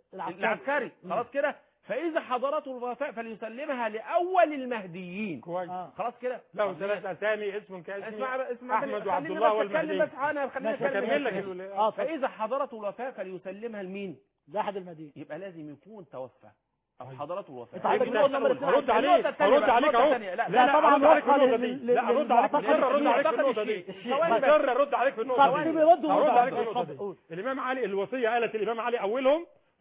Speaker 4: العسكري خلاص كده فاذا حضرته الوفاه فليسلمها لاول المهديين
Speaker 3: كويس
Speaker 1: آه.
Speaker 4: خلاص كده
Speaker 3: له
Speaker 4: طب
Speaker 3: ثلاث اسامي اسم كاسم
Speaker 4: اسمع اسمع
Speaker 3: احمد
Speaker 4: خليني
Speaker 3: وعبد
Speaker 4: بس
Speaker 3: الله
Speaker 4: أتكلم
Speaker 3: والمهدي
Speaker 4: بس انا خليني
Speaker 1: ماشي،
Speaker 4: اتكلم
Speaker 3: هكمل لك
Speaker 4: بس.
Speaker 3: ال-
Speaker 1: اه اتفضل.
Speaker 4: فاذا حضرته الوفاه فليسلمها لمين
Speaker 1: ده احد المدينه
Speaker 4: يبقى لازم يكون توفى او حضرته الوفاه
Speaker 1: انت عندك
Speaker 3: إيه
Speaker 1: نقطة
Speaker 3: ده؟
Speaker 1: نمبر اتنين.
Speaker 3: هرد عليك
Speaker 4: النقطة التانية
Speaker 3: هرد
Speaker 4: بقى،
Speaker 3: عليك
Speaker 4: النقطة
Speaker 3: اهو
Speaker 4: التانية. لا،
Speaker 3: لا
Speaker 1: لا، طبعا
Speaker 3: هرد عليك في
Speaker 1: وفقا
Speaker 3: النقطة
Speaker 1: لل-
Speaker 3: دي
Speaker 1: لل-
Speaker 3: لا هرد عليك
Speaker 1: للمعتقد
Speaker 3: مضطر ارد عليك في
Speaker 4: المعتقد
Speaker 3: النقطة
Speaker 4: الشيعي.
Speaker 3: دي
Speaker 4: ثواني بس.
Speaker 3: مضطر ارد عليك في النقطة
Speaker 1: طب
Speaker 3: دي
Speaker 1: سيبه يرد
Speaker 3: هرد
Speaker 1: ويرد.
Speaker 3: عليك في النقطة
Speaker 1: اتفضل،
Speaker 3: دي
Speaker 1: قول.
Speaker 3: الامام علي الوصية قالت الامام علي اولهم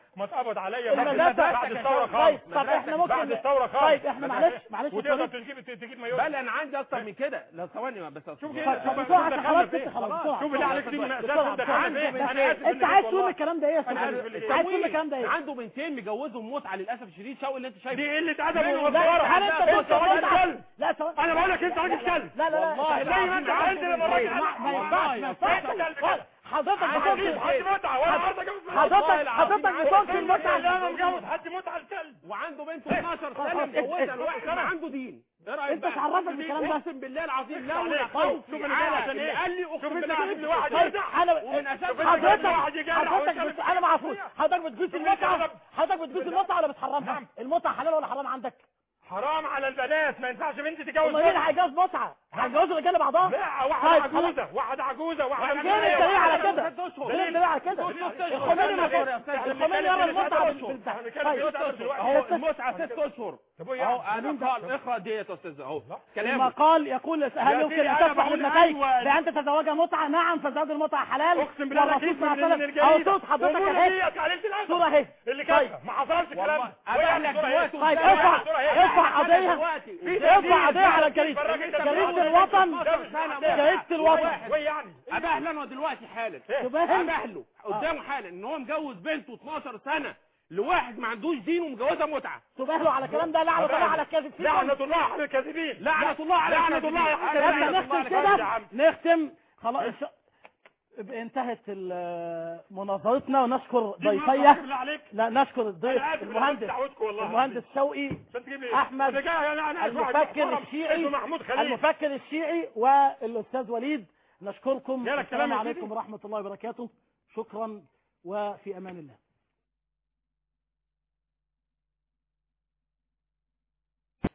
Speaker 3: ما اتقبض عليا بعد
Speaker 1: المدرسة
Speaker 3: بعد الثوره
Speaker 1: طيب
Speaker 3: خالص
Speaker 1: طب احنا ممكن
Speaker 3: بعد الثوره خالص
Speaker 1: طيب احنا معلش معلش
Speaker 3: وتقدر
Speaker 1: اتفضل.
Speaker 3: تجيب تجيب مايوه
Speaker 4: بل انا عندي اكتر من كده لو ثواني بس
Speaker 3: شوف
Speaker 1: طيب،
Speaker 3: كده
Speaker 1: طب
Speaker 3: شوف
Speaker 1: بسرعة
Speaker 3: دخلنا
Speaker 1: خلاص
Speaker 3: فين.
Speaker 1: انت خلاص بسرعة
Speaker 3: شوف اللي عليك دي من اساس
Speaker 1: بسرعة،
Speaker 3: انت
Speaker 1: بسرعة.
Speaker 3: دخلنا فين انا اسف
Speaker 1: انت
Speaker 3: إني
Speaker 1: عايز
Speaker 3: جيت
Speaker 1: تقول
Speaker 3: والله.
Speaker 1: الكلام ده ايه يا
Speaker 3: أنا آسف
Speaker 1: استاذ
Speaker 3: اللي
Speaker 1: عايز تقول الكلام ده ايه
Speaker 4: عنده بنتين مجوزهم متعه للاسف الشديد شوقي اللي انت شايفه
Speaker 3: دي قله ادب
Speaker 1: لا
Speaker 3: ومسخره
Speaker 1: هل انت
Speaker 3: انت راجل كلب
Speaker 1: لا ثواني.
Speaker 3: انا بقول لك انت راجل كلب
Speaker 1: لا لا لا
Speaker 4: والله
Speaker 3: زي ما انت عندي لما راجل
Speaker 1: ما ما ينفعش ما ينفعش
Speaker 3: انت كلب
Speaker 1: حضرتك
Speaker 3: انا
Speaker 1: بتقول
Speaker 3: اجيب حد متعه وانا عايز اجيب
Speaker 1: حضرتك حضرتك بتنكر المتعه
Speaker 3: لا انا مجوز حد متعه الكلب
Speaker 4: وعنده بنته 12
Speaker 1: خلاص،
Speaker 4: سنه
Speaker 1: خلاص.
Speaker 4: مجوزها الواحد ما عنده دين ايه رايك
Speaker 1: انت
Speaker 4: بقى؟
Speaker 1: تعرفك بالكلام ده
Speaker 4: اقسم بالله العظيم
Speaker 3: عليك.
Speaker 4: لولا خوفي
Speaker 3: شوف اللي
Speaker 4: على
Speaker 3: جاي عشان
Speaker 4: اللي
Speaker 3: ايه؟
Speaker 4: قال لي
Speaker 3: شوف
Speaker 4: اقسم
Speaker 3: انت
Speaker 4: بالله
Speaker 3: جايب
Speaker 4: العظيم
Speaker 3: لي واحد
Speaker 1: طيب
Speaker 3: يرجع
Speaker 1: انا
Speaker 4: ومن أساس
Speaker 1: حضرتك
Speaker 3: واحد يجرح
Speaker 1: حضرتك
Speaker 3: ويتكلم
Speaker 1: بت... انا معفوش حضرتك بتجوز
Speaker 3: شوف
Speaker 1: المتعه
Speaker 3: انت
Speaker 1: حضرتك بتجوز المتعه ولا بتحرمها
Speaker 3: نعم.
Speaker 1: المتعه حلال ولا حرام عندك
Speaker 3: حرام على البنات ما ينفعش بنت تتجوز
Speaker 1: امال مين هيجوز متعه هيجوزوا الرجاله بعضها
Speaker 3: لا واحده
Speaker 1: طيب،
Speaker 3: عجوزه واحده عجوزه واحده
Speaker 1: فين الدليل على كده
Speaker 4: ست أشهر.
Speaker 1: فين الدليل على كده الخميني ما الخميني يرى المتعه بال- بال- طيب
Speaker 4: اهو المتعه ست اشهر
Speaker 3: طب هو
Speaker 4: اهو
Speaker 3: يعني
Speaker 4: انا قال اقرا ديت يا استاذ اهو كلامه
Speaker 1: المقال يقول هل
Speaker 3: يا
Speaker 1: يمكن
Speaker 3: سيدي
Speaker 1: ان
Speaker 3: أنا
Speaker 1: تسمح
Speaker 3: بقول
Speaker 1: لابنتيك
Speaker 3: أيوة.
Speaker 1: بان تتزوجا متعه نعم فزواج المتعه حلال
Speaker 3: اقسم بالله
Speaker 1: والرسول
Speaker 3: لك
Speaker 1: صلى الله عليه
Speaker 3: من
Speaker 1: وسلم
Speaker 3: الجريده
Speaker 1: اهو صوت حضرتك اهي
Speaker 3: قليلة الادب
Speaker 1: صوره اهي
Speaker 3: اللي
Speaker 1: طيب.
Speaker 3: كاتبه ما حصلش الكلام
Speaker 4: والله
Speaker 3: ده
Speaker 4: ابيع لك دلوقتي
Speaker 1: طيب
Speaker 4: قدام
Speaker 1: ارفع
Speaker 4: واحد.
Speaker 1: ارفع قضيه
Speaker 4: دلوقتي
Speaker 1: ارفع قضيه على الجريده جريده الوطن جريده الوطن
Speaker 3: وين يعني
Speaker 4: ابيع له انا دلوقتي حالا
Speaker 1: تباهل
Speaker 4: ابيع له قدامه حالا ان هو مجوز بنته 12 سنه لواحد ما عندوش دين ومجوزها متعه
Speaker 1: تباهلوا على الكلام ده لعنه الله على الكاذب فيكم
Speaker 3: لعنة الله على الكاذبين
Speaker 4: لعنه الله على
Speaker 3: لعنة
Speaker 4: الكاذبين.
Speaker 3: الله على
Speaker 1: لما
Speaker 3: الكاذبين.
Speaker 1: نختم
Speaker 3: يا
Speaker 1: كده
Speaker 3: عم.
Speaker 1: نختم خلاص إن شاء- انتهت ال- مناظرتنا ونشكر
Speaker 3: دي ما
Speaker 1: ضيفيه
Speaker 3: بالله عليك
Speaker 1: لا نشكر الضيف
Speaker 3: أنا آسف، أنا
Speaker 1: المهندس
Speaker 3: دعوتكم والله.
Speaker 1: المهندس شوقي
Speaker 3: عشان تجيب لي
Speaker 1: أحمد
Speaker 3: أنا جاي أنا أنا عايز واحد
Speaker 1: المفكر
Speaker 3: محترم
Speaker 1: الشيعي
Speaker 3: اسمه محمود خليل
Speaker 1: المفكر الشيعي والاستاذ وليد نشكركم
Speaker 3: جالك
Speaker 1: السلام
Speaker 3: كلام يا
Speaker 1: عليكم
Speaker 3: سيدي؟
Speaker 1: ورحمه الله وبركاته شكرا وفي امان الله